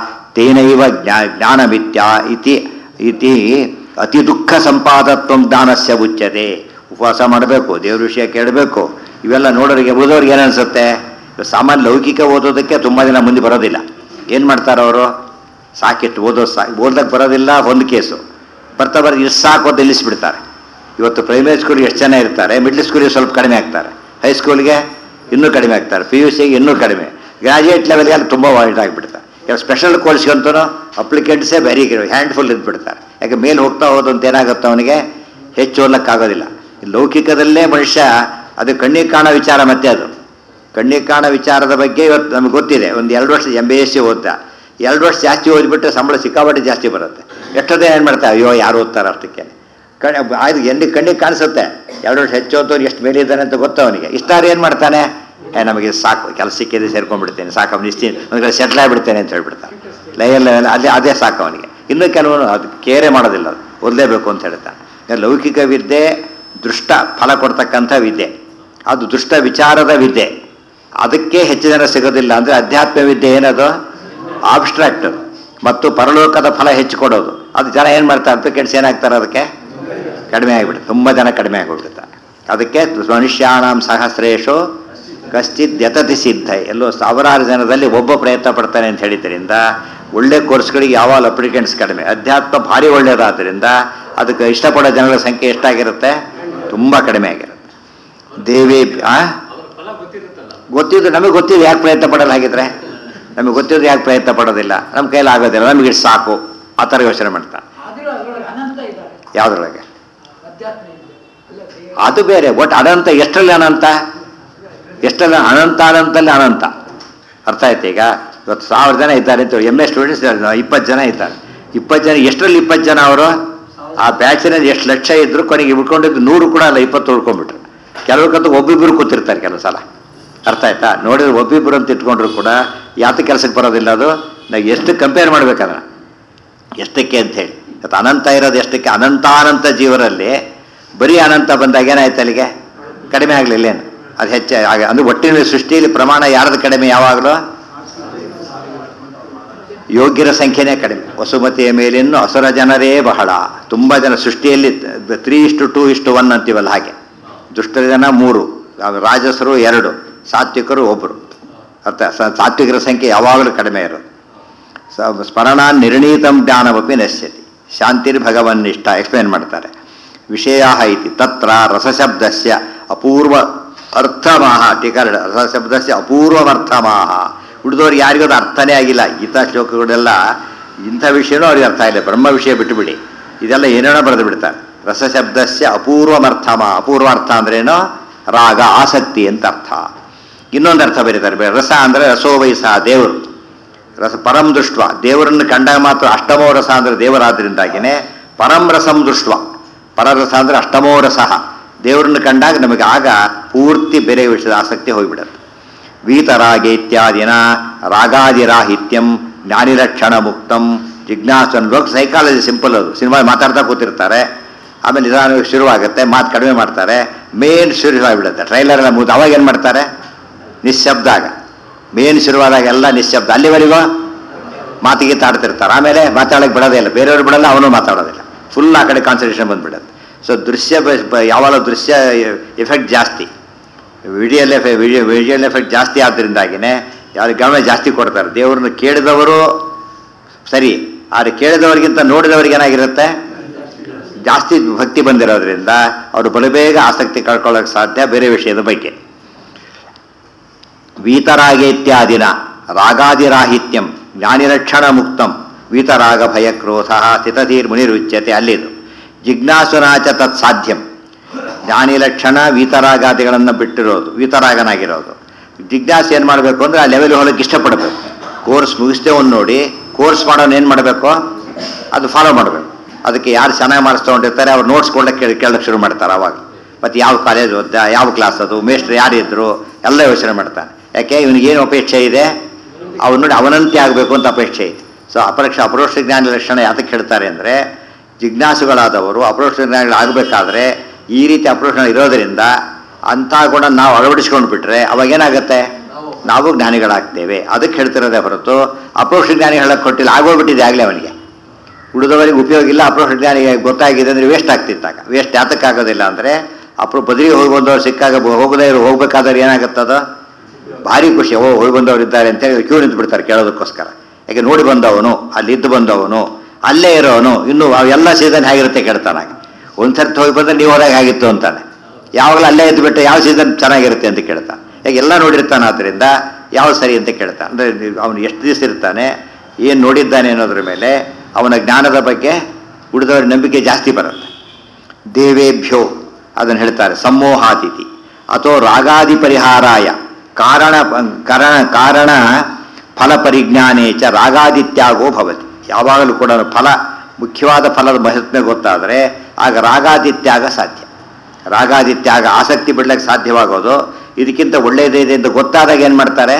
ತೇನೈವ ಜ್ಞಾ ಜ್ಞಾನಮಿತ್ಯ ಇತಿ ಇತಿ ಅತಿ ದುಃಖ ಸಂಪಾದತ್ವ ಜ್ಞಾನಸ್ಯ ಉಚ್ಯತೆ ಉಪವಾಸ ಮಾಡಬೇಕು ದೇವ್ರ ವಿಷಯ ಕೇಳಬೇಕು ಇವೆಲ್ಲ ನೋಡೋರಿಗೆ ಓದೋರಿಗೆ ಏನನ್ಸುತ್ತೆ ಸಾಮಾನ್ಯ ಲೌಕಿಕ ಓದೋದಕ್ಕೆ ತುಂಬ ದಿನ ಮುಂದೆ ಬರೋದಿಲ್ಲ ಏನು ಮಾಡ್ತಾರೆ ಅವರು ಸಾಕಿಟ್ಟು ಓದೋದು ಸಾ ಓದಕ್ಕೆ ಬರೋದಿಲ್ಲ ಒಂದು ಕೇಸು ಬರ್ತಾ ಬರ್ತಾ ಇಷ್ಟು ಸಾಕು ಅಂತ ನಿಲ್ಲಿಸ್ಬಿಡ್ತಾರೆ ಇವತ್ತು ಪ್ರೈಮರಿ ಸ್ಕೂಲ್ಗೆ ಎಷ್ಟು ಜನ ಇರ್ತಾರೆ ಮಿಡ್ಲ್ ಸ್ಕೂಲಿಗೆ ಸ್ವಲ್ಪ ಕಡಿಮೆ ಆಗ್ತಾರೆ ಹೈಸ್ಕೂಲ್ಗೆ ಇನ್ನೂ ಕಡಿಮೆ ಆಗ್ತಾರೆ ಪಿ ಯು ಸಿಗೆ ಇನ್ನೂ ಕಡಿಮೆ ಗ್ರಾಜುಯೇಟ್ ಲೆವೆಲ್ಗೆ ಅಲ್ಲಿ ತುಂಬ ವಾಯ್ಡ್ ಆಗಿಬಿಡ್ತಾರೆ ಕೆಲವು ಸ್ಪೆಷಲ್ ಕೋರ್ಸ್ಗಂತೂ ಅಪ್ಲಿಕೆಂಟ್ಸೇ ವೆರಿ ಹ್ಯಾಂಡ್ಫುಲ್ ಇದ್ಬಿಡ್ತಾರೆ ಯಾಕೆ ಮೇಲೆ ಹೋಗ್ತಾ ಹೋದಂತ ಏನಾಗುತ್ತೆ ಅವನಿಗೆ ಹೆಚ್ಚು ಓದಕ್ಕಾಗೋದಿಲ್ಲ ಈ ಲೌಕಿಕದಲ್ಲೇ ಮನುಷ್ಯ ಅದು ಕಣ್ಣಿಗೆ ಕಾಣೋ ವಿಚಾರ ಮತ್ತೆ ಅದು ಕಣ್ಣಿಗೆ ಕಾಣೋ ವಿಚಾರದ ಬಗ್ಗೆ ಇವತ್ತು ನಮಗೆ ಗೊತ್ತಿದೆ ಒಂದು ಎರಡು ವರ್ಷ ಎಮ್ ಬಿ ಎಸ್ ಸಿ ಓದ್ತಾ ಎರಡು ವರ್ಷ ಜಾಸ್ತಿ ಓದಿಬಿಟ್ರೆ ಸಂಬಳ ಸಿಕ್ಕಾಪಟ್ಟೆ ಜಾಸ್ತಿ ಬರುತ್ತೆ ಎಷ್ಟೊತ್ತೇ ಏನು ಮಾಡ್ತಾರೆ ಅಯ್ಯೋ ಯಾರು ಓದ್ತಾರೆ ಅಷ್ಟಕ್ಕೆ ಕಣ್ಣು ಆಯ್ತು ಎಲ್ಲಿ ಕಣ್ಣಿಗೆ ಕಾಣಿಸುತ್ತೆ ಎರಡು ವರ್ಷ ಹೆಚ್ಚು ಓದೋರು ಎಷ್ಟು ಮೇಲೆ ಇದ್ದಾನೆ ಅಂತ ಗೊತ್ತು ಅವನಿಗೆ ಇಷ್ಟಾರು ಏನು ಮಾಡ್ತಾನೆ ಏ ನಮಗೆ ಸಾಕು ಕೆಲಸ ಸಿಕ್ಕಿದ್ರೆ ಸೇರ್ಕೊಂಡ್ಬಿಡ್ತೇನೆ ಸಾಕು ನಿಶ್ಚಿತ ಒಂದು ಕಡೆ ಸೆಟ್ಲ್ ಆಗಿಬಿಡ್ತೇನೆ ಅಂತ ಹೇಳ್ಬಿಡ್ತಾನೆ ಲೈಯಲ್ ಲೆವೆಲ್ ಅದೇ ಅದೇ ಸಾಕು ಅವನಿಗೆ ಇನ್ನು ಕೆಲವನು ಅದು ಕೇರೆ ಮಾಡೋದಿಲ್ಲ ಅದು ಓದಲೇಬೇಕು ಅಂತ ಹೇಳ್ತಾನೆ ಈಗ ಲೌಕಿಕ ವಿದ್ಯೆ ದೃಷ್ಟ ಫಲ ಕೊಡ್ತಕ್ಕಂಥ ವಿದ್ಯೆ ಅದು ದುಷ್ಟ ವಿಚಾರದ ವಿದ್ಯೆ ಅದಕ್ಕೆ ಹೆಚ್ಚು ಜನ ಸಿಗೋದಿಲ್ಲ ಅಂದರೆ ಅಧ್ಯಾತ್ಮ ವಿದ್ಯೆ ಏನದು ಆಬ್ಸ್ಟ್ರಾಕ್ಟ್ ಮತ್ತು ಪರಲೋಕದ ಫಲ ಹೆಚ್ಚು ಕೊಡೋದು ಅದು ಜನ ಏನು ಮಾಡ್ತಾರೆ ಅಪ್ಲಿಕೆಂಟ್ಸ್ ಏನಾಗ್ತಾರೆ ಅದಕ್ಕೆ ಕಡಿಮೆ ಆಗಿಬಿಡುತ್ತೆ ತುಂಬ ಜನ ಕಡಿಮೆ ಆಗಿಬಿಡ್ತಾರೆ ಅದಕ್ಕೆ ಮನುಷ್ಯಾಣಂ ಸಹಸ್ರೇಶು ಕಶ್ಚಿತ್ ಯತತಿ ಸಿದ್ಧ ಎಲ್ಲೋ ಸಾವಿರಾರು ಜನದಲ್ಲಿ ಒಬ್ಬ ಪ್ರಯತ್ನ ಪಡ್ತಾನೆ ಅಂತ ಹೇಳಿದ್ದರಿಂದ ಒಳ್ಳೆ ಕೋರ್ಸ್ಗಳಿಗೆ ಯಾವಾಗ ಅಪ್ಲಿಕೆಂಟ್ಸ್ ಕಡಿಮೆ ಅಧ್ಯಾತ್ಮ ಭಾರಿ ಒಳ್ಳೆಯದಾದ್ದರಿಂದ ಅದಕ್ಕೆ ಇಷ್ಟಪಡೋ ಜನಗಳ ಸಂಖ್ಯೆ ಎಷ್ಟಾಗಿರುತ್ತೆ ತುಂಬ ಕಡಿಮೆ ಆಗಿರುತ್ತೆ ದೇವಿ ಆ ಅವ್ರ ಫಲ ಗೊತ್ತಿರುತ್ತಲ್ಲ ಗೊತ್ತಿದ್ದು ನಮಗೆ ಗೊತ್ತಿದ್ದು ಯಾಕೆ ಪ್ರಯತ್ನ ಪಡಲ್ಲ ಹಾಗಿದ್ರೆ ನಮಗೆ ಗೊತ್ತಿದ್ದು ಯಾಕೆ ಪ್ರಯತ್ನ ಪಡೋದಿಲ್ಲ ನಮ್ಮ ಕೈಯಲ್ಲಿ ಆಗೋದಿಲ್ಲ ನಮಗೆ ಇಷ್ಟು ಸಾಕು ಆ ಥರ ಯೋಚನೆ ಮಾಡ್ತಾರೆ ಆದರೂ ಅದರೊಳಗೆ ಅನಂತ ಇದ್ದಾರೆ ಯಾವುದ್ರೊಳಗೆ ಅಧ್ಯಾತ್ಮ ಇದೆ ಅಲ್ಲ ದೇವ- ಅದು ಬೇರೆ ಒಟ್ಟು ಅನಂತ ಎಷ್ಟರಲ್ಲಿ ಅನಂತ ಎಷ್ಟರಲ್ಲಿ ಅನಂತ ಅನಂತಲ್ಲಿ ಅನಂತ ಅರ್ಥ ಆಯ್ತು ಈಗ ಇವತ್ತು ಸಾವಿರ ಜನ ಇದ್ದಾರೆ ಅಂತ ಎಮ್ ಎ ಸ್ಟೂಡೆಂಟ್ಸ್ ಇಪ್ಪತ್ತು ಜನ ಇದ್ದಾರೆ ಇಪ್ಪತ್ತು ಜನ ಎಷ್ಟರಲ್ಲಿ ಇಪ್ಪತ್ತು ಜನ ಅವರು ಆ ಬ್ಯಾಚಿನಲ್ಲಿ ಎಷ್ಟು ಲಕ್ಷ ಇದ್ರು ಕೊನೆಗೆ ಉಳ್ಕೊಂಡಿದ್ದು ನೂರು ಕೂಡ ಅಲ್ಲ ಇಪ್ಪತ್ತು ಉಳ್ಕೊಂಡ್ಬಿಟ್ರು ಕೆಲವ್ರಿಗಂತೂ ಒಬ್ಬಿಬ್ಬರು ಕೂತಿರ್ತಾರೆ ಕೆಲವು ಸಲ ಅರ್ಥ ಆಯ್ತಾ ನೋಡಿದ್ರೆ ಒಬ್ಬಿಬ್ಬರು ಅಂತ ಇಟ್ಕೊಂಡ್ರು ಕೂಡ ಯಾತ ಕೆಲಸಕ್ಕೆ ಬರೋದಿಲ್ಲ ಅದು ನಾವು ಎಷ್ಟು ಕಂಪೇರ್ ಮಾಡ್ಬೇಕದನ್ನ ಎಷ್ಟಕ್ಕೆ ಅಂತ ಹೇಳಿ ಇವತ್ತು ಅನಂತ ಇರೋದು ಎಷ್ಟಕ್ಕೆ ಅನಂತಾನಂತ ಜೀವರಲ್ಲಿ ಬರೀ ಅನಂತ ಬಂದಾಗ ಏನಾಯ್ತು ಅಲ್ಲಿಗೆ ಕಡಿಮೆ ಆಗಲಿಲ್ಲ ಏನು ಅದು ಹೆಚ್ಚು ಆಗ ಅಂದ್ರೆ ಒಟ್ಟಿನ ಸೃಷ್ಟಿಯಲ್ಲಿ ಪ್ರಮಾಣ ಯಾರದು ಕಡಿಮೆ ಯಾವಾಗಲೂ ಯೋಗ್ಯರ ಸಂಖ್ಯೆನೇ ಕಡಿಮೆ ವಸುಮತಿಯ ಮೇಲಿನ್ನು ಅಸುರ ಜನರೇ ಬಹಳ ತುಂಬ ಜನ ಸೃಷ್ಟಿಯಲ್ಲಿ ತ್ರೀ ಇಷ್ಟು ಟೂ ಇಷ್ಟು ಒನ್ ಅಂತೀವಲ್ಲ ಹಾಗೆ ದುಷ್ಟರ ಜನ ಮೂರು ರಾಜಸರು ಎರಡು ಸಾತ್ವಿಕರು ಒಬ್ಬರು ಅರ್ಥ ಸ- ಸಾತ್ವಿಕರ ಸಂಖ್ಯೆ ಯಾವಾಗಲೂ ಕಡಿಮೆ ಇರೋದು ಸ- ಸ್ಮರಣ ನಿರ್ಣೀತಂ ಜ್ಞಾನಮಪಿ ನಶ್ಯತಿ ಶಾಂತಿರ್ ಭಗವನ್ನಿಷ್ಠ ಎಕ್ಸ್ಪ್ಲೇನ್ ಮಾಡ್ತಾರೆ ವಿಷಯ ಇತಿ ತತ್ರ ರಸಶಬ್ದಸ್ಯ ಅಪೂರ್ವ ಅರ್ಥಮಾಹ ಟೀಕಾರ ರಸಶಬ್ದಸ್ಯ ಅಪೂರ್ವಮರ್ಥಮಾಹ ಉಳಿದವ್ರಿಗೆ ಯಾರಿಗೂ ಅದು ಅರ್ಥನೇ ಆಗಿಲ್ಲ ಗೀತಾ ಶ್ಲೋಕಗಳೆಲ್ಲ ಇಂಥ ವಿಷಯನೂ ಅವ್ರಿಗೆ ಅರ್ಥ ಇಲ್ಲ ಬ್ರಹ್ಮ ವಿಷಯ ಬಿಟ್ಟುಬಿಡಿ ಇದೆಲ್ಲ ಏನೇನೋ ಬರೆದು ಬಿಡ್ತಾರೆ ರಸಶಬ್ದಸ್ಯ ಅಪೂರ್ವಮರ್ಥಮ ಅಪೂರ್ವ ಅರ್ಥ ಅಂದ್ರೇನು ರಾಗ ಆಸಕ್ತಿ ಅಂತ ಅರ್ಥ ಇನ್ನೊಂದು ಅರ್ಥ ಬರೀತಾರೆ ಬೇ- ರಸ ಅಂದರೆ ರಸೋ ವಯಸ್ಸ ದೇವರು ರಸ ಪರಂ ದೃಷ್ಟ ದೇವರನ್ನು ಕಂಡಾಗ ಮಾತ್ರ ಅಷ್ಟಮೋ ರಸ ಅಂದರೆ ದೇವರಾದ್ರಿಂದಾಗಿನೇ ಪರಂ ರಸಂ ದೃಷ್ಟ ಪರರಸ ಅಂದರೆ ಅಷ್ಟಮೋ ರಸ ದೇವರನ್ನು ಕಂಡಾಗ ನಮಗೆ ಆಗ ಪೂರ್ತಿ ಬೇರೆ ವಿಷಯದ ಆಸಕ್ತಿ ಹೋಗಿಬಿಡುತ್ತೆ ವೀತರಾಗ ಇತ್ಯಾದಿನ ರಾಗಾದಿರಾಹಿತ್ಯಂ ಜ್ಞಾನಿಲಕ್ಷಣ ಮುಕ್ತಂ ಜಿಜ್ಞಾಸು ಅನ್ಬೇಕು ಸೈಕಾಲಜಿ ಸಿಂಪಲ್ ಅದು ಸಿನಿಮಾ ಮಾತಾಡ್ತಾ ಕೂತಿರ್ತಾರೆ ಆಮೇಲೆ ನಿಧಾನವಾಗಿ ಶುರುವಾಗುತ್ತೆ ಮಾತು ಕಡಿಮೆ ಮಾಡ್ತಾರೆ ಮೇನ್ ಶುರುವಾಗಿಬಿಡುತ್ತೆ ಟ್ರೈಲರ್ ಎಲ್ಲ ಮುಗಿದು ಅವಾಗ ಏನು ಮಾಡ್ತಾರೆ ನಿಶ್ಶಬ್ದ ಆಗ ಮೇನ್ ಶುರುವಾದಾಗ ಎಲ್ಲ ನಿಶ್ಶಬ್ದ ಅಲ್ಲಿವರೆಗೂ ಮಾತಿಗೆ ತಾಡ್ತಿರ್ತಾರೆ ಆಮೇಲೆ ಮಾತಾಡಕ್ಕೆ ಬಿಡೋದೇ ಇಲ್ಲ ಬೇರೆಯವ್ರು ಬಿಡಲ್ಲ ಅವನು ಮಾತಾಡೋದಿಲ್ಲ ಫುಲ್ ಆ ಕಡೆ ಕಾನ್ಸಂಟ್ರೇಷನ್ ಬಂದ್ಬಿಡುತ್ತೆ ಸೊ ದೃಶ್ಯ ಬ- ಬ- ಯಾವಾಗ ದೃಶ್ಯ ಎಫೆಕ್ಟ್ ಜಾಸ್ತಿ ವಿಡಿಯಲ್ ಎಫೆಕ್ಟ್ ವಿಡಿಯೋ ವಿಜುವಲ್ ಎಫೆಕ್ಟ್ ಜಾಸ್ತಿ ಆದ್ದರಿಂದಾಗಿನೇ ಯಾರು ಗಮನ ಜಾಸ್ತಿ ಕೊಡ್ತಾರೆ ದೇವ್ರನ್ನ ಕೇಳಿದವರು ಸರಿ ಆದರೆ ಕೇಳಿದವರಿಗಿಂತ ನೋಡಿದವ್ರಿಗೆ ಏನಾಗಿರುತ್ತೆ ಜಾಸ್ತಿ ಭಕ್ತಿ ಬಂದಿರೋದ್ರಿಂದ ಅವರು ಬಲಬೇಗ ಆಸಕ್ತಿ ಕಳ್ಕೊಳ್ಳೋಕೆ ಸಾಧ್ಯ ಬೇರೆ ವಿಷಯದ ಬಗ್ಗೆ ವೀತರಾಗೇತ್ಯಾದಿನ ರಾಗಾದಿರಾಹಿತ್ಯಂ ಜ್ಞಾನಿರಕ್ಷಣ ಮುಕ್ತಂ ವೀತರಾಗ ಭಯಕ್ರೋಧ ಸ್ಥಿತಧೀರ್ ಮುನಿರುಚ್ಯತೆ ಅಲ್ಲಿದು ಜಿಜ್ಞಾಸುನಾಚ ತತ್ ಸಾಧ್ಯಂ ಜ್ಞಾನಿಲಕ್ಷಣ ವೀತರಾಗಾದಿಗಳನ್ನು ಬಿಟ್ಟಿರೋದು ವೀತರಾಗನಾಗಿರೋದು ಜಿಜ್ಞಾಸೆ ಏನು ಮಾಡಬೇಕು ಅಂದರೆ ಆ ಲೆವೆಲ್ ಹೋಗಕ್ಕೆ ಇಷ್ಟಪಡಬೇಕು ಕೋರ್ಸ್ ಮುಗಿಸ್ತೇ ಒಂದು ನೋಡಿ ಕೋರ್ಸ್ ಮಾಡೋನು ಏನು ಮಾಡಬೇಕು ಅದು ಫಾಲೋ ಮಾಡಬೇಕು ಅದಕ್ಕೆ ಯಾರು ಚೆನ್ನಾಗಿ ಮಾಡಿಸ್ಕೊಂಡಿರ್ತಾರೆ ಅವ್ರು ನೋಟ್ಸ್ ಕೊಡ್ಲಿಕ್ಕೆ ಕೇಳಿ ಕೇಳಕ್ಕೆ ಶುರು ಮಾಡ್ತಾರೆ ಅವಾಗ ಮತ್ತು ಯಾವ ಕಾಲೇಜ್ ಓದ್ದ ಯಾವ ಕ್ಲಾಸ್ ಅದು ಮೇಸ್ಟ್ರು ಯಾರಿದ್ರು ಎಲ್ಲ ಯೋಚನೆ ಮಾಡ್ತಾನೆ ಯಾಕೆ ಇವನಿಗೇನು ಅಪೇಕ್ಷೆ ಇದೆ ಅವನು ನೋಡಿ ಅವನಂತೆ ಆಗಬೇಕು ಅಂತ ಅಪೇಕ್ಷೆ ಇದೆ ಸೊ ಅಪರೋಕ್ಷ ಅಪರೋಕ್ಷ ಜ್ಞಾನ ಲಕ್ಷಣ ಯಾತಕ್ಕೆ ಹೇಳ್ತಾರೆ ಅಂದರೆ ಜಿಜ್ಞಾಸುಗಳಾದವರು ಅಪರೋಕ್ಷ ಜ್ಞಾನಿಗಳಾಗಬೇಕಾದ್ರೆ ಈ ರೀತಿ ಅಪರೋಕ್ಷ ಇರೋದರಿಂದ ಅಂಥ ಗುಣ ನಾವು ಅಳವಡಿಸ್ಕೊಂಡು ಬಿಟ್ರೆ ಅವಾಗ ಏನಾಗುತ್ತೆ ನಾವು ಜ್ಞಾನಿಗಳಾಗ್ತೇವೆ ಅದಕ್ಕೆ ಹೇಳ್ತಿರೋದೇ ಹೊರತು ಅಪರೋಕ್ಷ ಜ್ಞಾನಿ ಹೇಳಕ್ಕೆ ಕೊಟ್ಟಿಲ್ಲ ಆಗೋಗ್ಬಿಟ್ಟಿದೆ ಆಗಲೇ ಅವನಿಗೆ ಉಳಿದವರಿಗೆ ಉಪಯೋಗ ಇಲ್ಲ ಅಪ್ರೋಷ ಜ್ಞಾನಿಗೆ ಗೊತ್ತಾಗಿದೆ ಅಂದರೆ ವೇಸ್ಟ್ ಆಗ್ತಿತ್ತಾಗ ವೇಸ್ಟ್ ಯಾತಕ್ಕಾಗೋದಿಲ್ಲ ಅಂದರೆ ಅಪ್ರೋ ಬದಲಿಗೆ ಹೋಗಿ ಬಂದವ್ರು ಸಿಕ್ಕಾಗ ಬ- ಹೋಗದೇ ಇರೋ ಹೋಗ್ಬೇಕಾದ್ರೆ ಏನಾಗುತ್ತದ ಭಾರಿ ಖುಷಿ ಓ ಹೋಗಿ ಬಂದವರು ಇದ್ದಾರೆ ಅಂತೇಳಿ ಕ್ಯೂ ನಿಂತು ಬಿಡ್ತಾರೆ ಕೇಳೋದಕ್ಕೋಸ್ಕರ ಯಾಕೆ ನೋಡಿ ಬಂದವನು ಅಲ್ಲಿ ಇದ್ದು ಬಂದವನು ಅಲ್ಲೇ ಇರೋನು ಇನ್ನು ಅವೆಲ್ಲ ಸೀಸನ್ ಹೇಗಿರುತ್ತೆ ಕೇಳ್ತಾನಾಗ ಒಂದ್ಸರ್ತಿ ಹೋಗಿ ಬಂದ್ರೆ ನೀವು ಹೋದಾಗ ಆಗಿತ್ತು ಅಂತಾನೆ ಯಾವಾಗಲೂ ಅಲ್ಲೇ ಇದ್ದು ಬಿಟ್ಟು ಯಾವ ಸೀಸನ್ ಚೆನ್ನಾಗಿರುತ್ತೆ ಅಂತ ಕೇಳ್ತಾನೆ ಯಾಕೆ ಎಲ್ಲ ನೋಡಿರ್ತಾನೆ ಆದ್ದರಿಂದ ಯಾವ ಸರಿ ಅಂತ ಕೇಳ್ತಾನೆ ಅಂದರೆ ಅವನು ಎಷ್ಟು ದಿವಸ ಇರ್ತಾನೆ ಏನು ನೋಡಿದ್ದಾನೆ ಅನ್ನೋದ್ರ ಮೇಲೆ ಅವನ ಜ್ಞಾನದ ಬಗ್ಗೆ ಉಳಿದವರ ನಂಬಿಕೆ ಜಾಸ್ತಿ ಬರುತ್ತೆ ದೇವೇಭ್ಯೋ ಅದನ್ನು ಹೇಳ್ತಾರೆ ಸಮೋಹಾತಿಥಿ ಅಥವಾ ರಾಗಾದಿ ಪರಿಹಾರಾಯ ಕಾರಣ ಕಾರಣ ಕಾರಣ ಫಲ ಪರಿಜ್ಞಾನೇ ಚ ರಾಗಾದಿತ್ಯಾಗೋ ಭವತಿ ಯಾವಾಗಲೂ ಕೂಡ ಫಲ ಮುಖ್ಯವಾದ ಫಲದ ಮಹತ್ಮೆ ಗೊತ್ತಾದರೆ ಆಗ ರಾಗಾದಿತ್ಯಾಗ ಸಾಧ್ಯ ರಾಗಾದಿತ್ಯಾಗ ಆಸಕ್ತಿ ಬಿಡ್ಲಿಕ್ಕೆ ಸಾಧ್ಯವಾಗೋದು ಇದಕ್ಕಿಂತ ಒಳ್ಳೆಯದೇ ಇದೆ ಅಂತ ಗೊತ್ತಾದಾಗ ಏನು ಮಾಡ್ತಾರೆ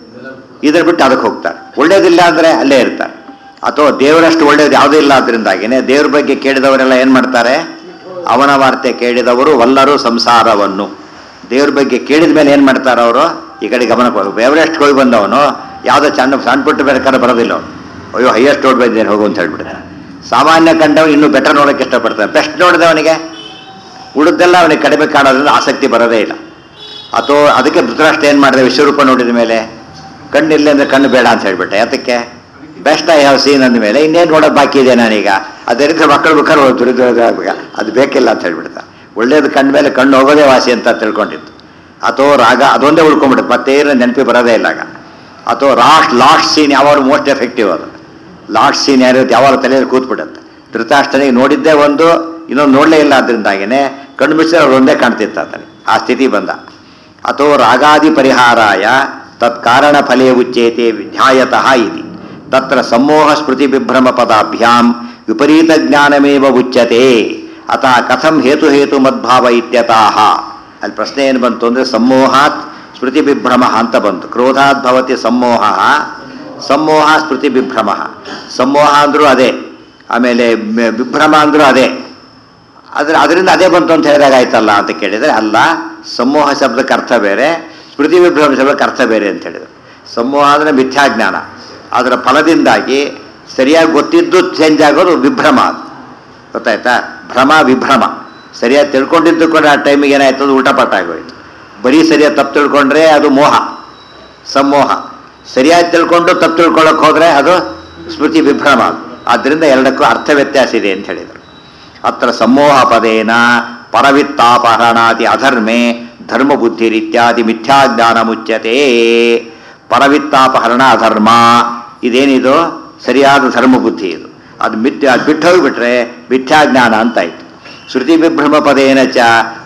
ಇದ್ರ ಬಿಟ್ಟು ಅದಕ್ಕೆ ಹೋಗ್ತಾರೆ ಒಳ್ಳೇದಿಲ್ಲ ಅಂದರೆ ಅಲ್ಲೇ ಇರ್ತಾರೆ ಅಥವಾ ದೇವರಷ್ಟು ಒಳ್ಳೇದು ಯಾವುದೂ ಇಲ್ಲ ಅದರಿಂದಾಗಿನೇ ದೇವ್ರ ಬಗ್ಗೆ ಕೇಳಿದವರೆಲ್ಲ ಏನು ಮಾಡ್ತಾರೆ ಅವನ ವಾರ್ತೆ ಕೇಳಿದವರು ವಲ್ಲರು ಸಂಸಾರವನ್ನು ದೇವ್ರ ಬಗ್ಗೆ ಕೇಳಿದ ಮೇಲೆ ಏನು ಮಾಡ್ತಾರೆ ಅವರು ಈ ಕಡೆ ಗಮನ ಕೊಡಬೇಕು ಎವರೆಸ್ಟ್ ಹೋಗಿ ಬಂದವನು ಯಾವುದೋ ಸಣ್ಣ ಸಣ್ಣ ಪುಟ್ಟ ಬೇಕಾದ್ರೆ ಬರೋದಿಲ್ಲ ಅವನು ಅಯ್ಯೋ ಹೈಯೆಸ್ಟ್ ರೋಡ್ ಬಂದೇನು ಹೋಗು ಅಂತ ಹೇಳ್ಬಿಡ್ತಾನೆ ಸಾಮಾನ್ಯ ಕಂಡವನು ಇನ್ನೂ ಬೆಟರ್ ನೋಡೋಕೆ ಇಷ್ಟಪಡ್ತಾನೆ ಬೆಸ್ಟ್ ನೋಡಿದವನಿಗೆ ಉಳಿದೆಲ್ಲ ಅವನಿಗೆ ಕಡಿಮೆ ಕಾಣೋದ್ರಿಂದ ಆಸಕ್ತಿ ಬರೋದೇ ಇಲ್ಲ ಅಥವಾ ಅದಕ್ಕೆ ಧೃತರಾಷ್ಟ್ರ ಏನು ಮಾಡಿದೆ ವಿಶ್ವರೂಪ ನೋಡಿದ ಮೇಲೆ ಕಣ್ಣಿಲ್ಲ ಅಂದ್ರೆ ಕಣ್ಣು ಬೇಡ ಅಂತ ಹೇಳ್ಬಿಟ್ಟೆ ಯಾತಕ್ಕೆ ಬೆಸ್ಟ್ ಐ ಹ್ಯಾವ್ ಸೀನ್ ಅಂದ ಮೇಲೆ ಇನ್ನೇನು ನೋಡೋದು ಬಾಕಿ ಇದೆ ನಾನೀಗ ಅದೇ ರೀತಿ ಮಕ್ಕಳು ಬೇಕಾದ್ರೆ ದುರಿದ ಅದು ಬೇಕಿಲ್ಲ ಅಂತ ಹೇಳ್ಬಿಡ್ತ ಒಳ್ಳೇದು ಕಂಡ ಮೇಲೆ ಕಣ್ಣು ಹೋಗೋದೇ ವಾಸಿ ಅಂತ ತಿಳ್ಕೊಂಡಿತ್ತು ಅಥವಾ ರಾಗ ಅದೊಂದೇ ಉಳ್ಕೊಂಡ್ಬಿಡುತ್ತೆ ಮತ್ತೇನು ನೆನಪಿ ಬರೋದೇ ಇಲ್ಲ ಆಗ ಅಥವಾ ಲಾಸ್ಟ್ ಲಾಸ್ಟ್ ಸೀನ್ ಯಾವಾಗ ಮೋಸ್ಟ್ ಎಫೆಕ್ಟಿವ್ ಅದು ಲಾಸ್ಟ್ ಸೀನ್ ಯಾರಿರುತ್ತೆ ಯಾವಾಗ ತಲೆಯಲ್ಲಿ ಕೂತ್ಬಿಡುತ್ತೆ ಧೃತಾಷ್ಟನಿಗೆ ನೋಡಿದ್ದೇ ಒಂದು ಇನ್ನೊಂದು ನೋಡಲೇ ಇಲ್ಲ ಅದರಿಂದಾಗಿನೇ ಕಣ್ಣು ಮುಚ್ಚಿದ್ರೆ ಅವ್ರು ಒಂದೇ ಕಾಣ್ತಿತ್ತು ಆತನಿಗೆ ಆ ಸ್ಥಿತಿ ಬಂದ ಅಥೋ ರಾಗಾದಿ ಪರಿಹಾರಾಯ ತತ್ಕಾರಣ ಫಲೇ ಉಚ್ಯೇತೆ ಧ್ಯಾಯತಃ ಇತಿ ತತ್ರ ಸಮೋಹ ಸ್ಮೃತಿ ವಿಭ್ರಮ ಪದಾಭ್ಯಾಂ ವಿಪರೀತ ಜ್ಞಾನಮೇವ ಉಚ್ಯತೆ ಅತಃ ಕಥಂ ಹೇತು ಹೇತು ಮದ್ಭಾವ ಇತ್ಯತಃ ಅಲ್ಲಿ ಪ್ರಶ್ನೆ ಏನು ಬಂತು ಅಂದರೆ ಸಮೋಹಾತ್ ಸ್ಮೃತಿ ವಿಭ್ರಮ ಅಂತ ಬಂತು ಕ್ರೋಧಾತ್ ಭವತಿ ಸಮೋಹ ಸಮೋಹ ಸ್ಮೃತಿ ವಿಭ್ರಮ ಸಮೋಹ ಅಂದ್ರೂ ಅದೇ ಆಮೇಲೆ ಮ- ವಿಭ್ರಮ ಅಂದ್ರೂ ಅದೇ ಅದ್ರ ಅದರಿಂದ ಅದೇ ಬಂತು ಅಂತ ಹೇಳಿದಾಗ ಆಯ್ತಲ್ಲ ಅಂತ ಕೇಳಿದರೆ ಅಲ್ಲ ಸಮೂಹ ಶಬ್ದಕ್ಕೆ ಅರ್ಥ ಬೇರೆ ಸ್ಮೃತಿ ವಿಭ್ರಮ ಶಬ್ದಕ್ಕೆ ಅರ್ಥ ಬೇರೆ ಅಂತ ಹೇಳಿದರು ಸಮೂಹ ಅಂದರೆ ಮಿಥ್ಯಾಜ್ಞಾನ ಅದರ ಫಲದಿಂದಾಗಿ ಸರಿಯಾಗಿ ಗೊತ್ತಿದ್ದು ಚೇಂಜ್ ಆಗೋದು ವಿಭ್ರಮ ಅದು ಗೊತ್ತಾಯ್ತಾ ಭ್ರಮ ವಿಭ್ರಮ ಸರಿಯಾಗಿ ತಿಳ್ಕೊಂಡಿದ್ದು ಕೂಡ ಆ ಟೈಮಿಗೆ ಏನಾಯ್ತು ಅದು ಉಲ್ಟಪಟ್ಟ ಆಗೋಯ್ತು ಬರೀ ಸರಿಯಾಗಿ ತಪ್ಪು ತಿಳ್ಕೊಂಡ್ರೆ ಅದು ಮೋಹ ಸಮೋಹ ಸರಿಯಾಗಿ ತಿಳ್ಕೊಂಡು ತಪ್ಪು ತಿಳ್ಕೊಳ್ಳೋಕೆ ಹೋದರೆ ಅದು ಸ್ಮೃತಿ ವಿಭ್ರಮ ಆದ್ದರಿಂದ ಎರಡಕ್ಕೂ ಅರ್ಥ ವ್ಯತ್ಯಾಸ ಇದೆ ಅಂತ ಹೇಳಿದರು ಅತ್ರ ಸಮೋಹ ಪದೇನ ಪರವಿತ್ತಾಪಹರಣಾದಿ ಅಧರ್ಮೆ ಧರ್ಮ ಬುದ್ಧಿರಿತ್ಯಾದಿ ಮಿಥ್ಯಾಜ್ಞಾನ ಮುಚ್ಯತೆ ಪರವಿತ್ತಾಪಹರಣ ಅಧರ್ಮ ಇದೇನಿದು ಸರಿಯಾದ ಧರ್ಮ ಬುದ್ಧಿ ಇದು ಅದು ಮಿಥ್ಯ ಅದು ಬಿಟ್ಟು ಹೋಗಿಬಿಟ್ರೆ ಮಿಥ್ಯಾಜ್ಞಾನ ಅಂತಾಯ್ತು ಶ್ರುತಿ ವಿಭ್ರಮ ಪದೇನ ಚ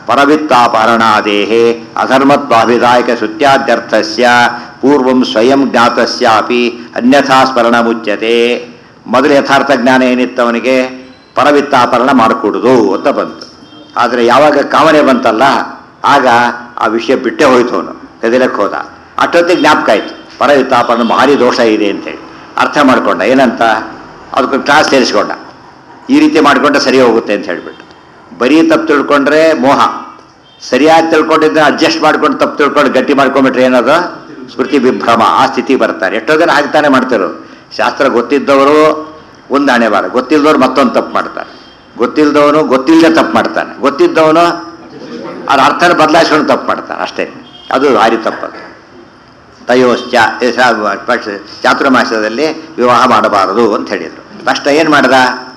ಪರವಿತ್ತಾಪಹರಣಾದೇಹೇ ಅಧರ್ಮತ್ವಾಭಿದಾಯಕ ಶ್ರುತ್ಯಾದ್ಯರ್ಥಸ್ಯ ಪೂರ್ವಂ ಸ್ವಯಂ ಜ್ಞಾತಸ್ಯಾಪಿ ಅನ್ಯಥಾ ಸ್ಮರಣ ಮುಚ್ಯತೆ ಮೊದಲು ಯಥಾರ್ಥ ಜ್ಞಾನ ಏನಿತ್ತು ಅವನಿಗೆ ಪರವಿತ್ತಾಪರಣ ಮಾಡಿಕೊಡುದು ಅಂತ ಬಂತು ಆದರೆ ಯಾವಾಗ ಕಾಮನೆ ಬಂತಲ್ಲ ಆಗ ಆ ವಿಷಯ ಬಿಟ್ಟೇ ಹೋಯ್ತು ಅವನು ಕದಿಲಕ್ಕೆ ಹೋದ ಅಷ್ಟೊತ್ತಿಗೆ ಜ್ಞಾಪಕ ಆಯ್ತು ಪರವಿತ್ತಾಪರಣ ಭಾರಿ ದೋಷ ಇದೆ ಅಂತೇಳಿ ಅರ್ಥ ಮಾಡ್ಕೊಂಡ ಏನಂತ ಅದಕ್ಕೆ ಕ್ಲಾಸ್ ಸೇರಿಸ್ಕೊಂಡ ಈ ರೀತಿ ಮಾಡಿಕೊಂಡ್ರೆ ಸರಿ ಹೋಗುತ್ತೆ ಅಂತ ಹೇಳ್ಬಿಟ್ಟು ಬರೀ ತಪ್ಪು ತಿಳ್ಕೊಂಡ್ರೆ ಮೋಹ ಸರಿಯಾಗಿ ತಿಳ್ಕೊಂಡಿದ್ದ ಅಡ್ಜಸ್ಟ್ ಮಾಡ್ಕೊಂಡು ತಪ್ಪು ತಿಳ್ಕೊಂಡು ಗಟ್ಟಿ ಮಾಡ್ಕೊಂಡ್ಬಿಟ್ರೆ ಏನದು ಸ್ಮೃತಿ ವಿಭ್ರಮ ಆ ಸ್ಥಿತಿ ಬರ್ತಾರೆ ಎಷ್ಟೋ ಜನ ಹಾಕ್ತಾನೆ ಮಾಡ್ತಿರೋರು ಶಾಸ್ತ್ರ ಗೊತ್ತಿದ್ದವರು ಒಂದು ಹಣೆ ಬಾರ ಗೊತ್ತಿಲ್ಲದವ್ರು ಮತ್ತೊಂದು ತಪ್ಪು ಮಾಡ್ತಾರೆ ಗೊತ್ತಿಲ್ಲದವನು ಗೊತ್ತಿಲ್ಲದೆ ತಪ್ಪು ಮಾಡ್ತಾನೆ ಗೊತ್ತಿದ್ದವನು ಅದ್ರ ಅರ್ಥನ ಬದಲಾಯಿಸ್ಕೊಂಡು ತಪ್ಪು ಮಾಡ್ತಾನೆ ಅಷ್ಟೇ ಅದು ಭಾರಿ ತಪ್ಪದು ತಯೋಶ್ಚ ಏ ಸ- ಪಕ್ಷ- ಚಾತುರ್ಮಾಸ್ಯದಲ್ಲಿ ವಿವಾಹ ಮಾಡಬಾರದು ಅಂತ ಹೇಳಿದರು ಫಸ್ಟ್ ಏನು ಮಾಡ್ದ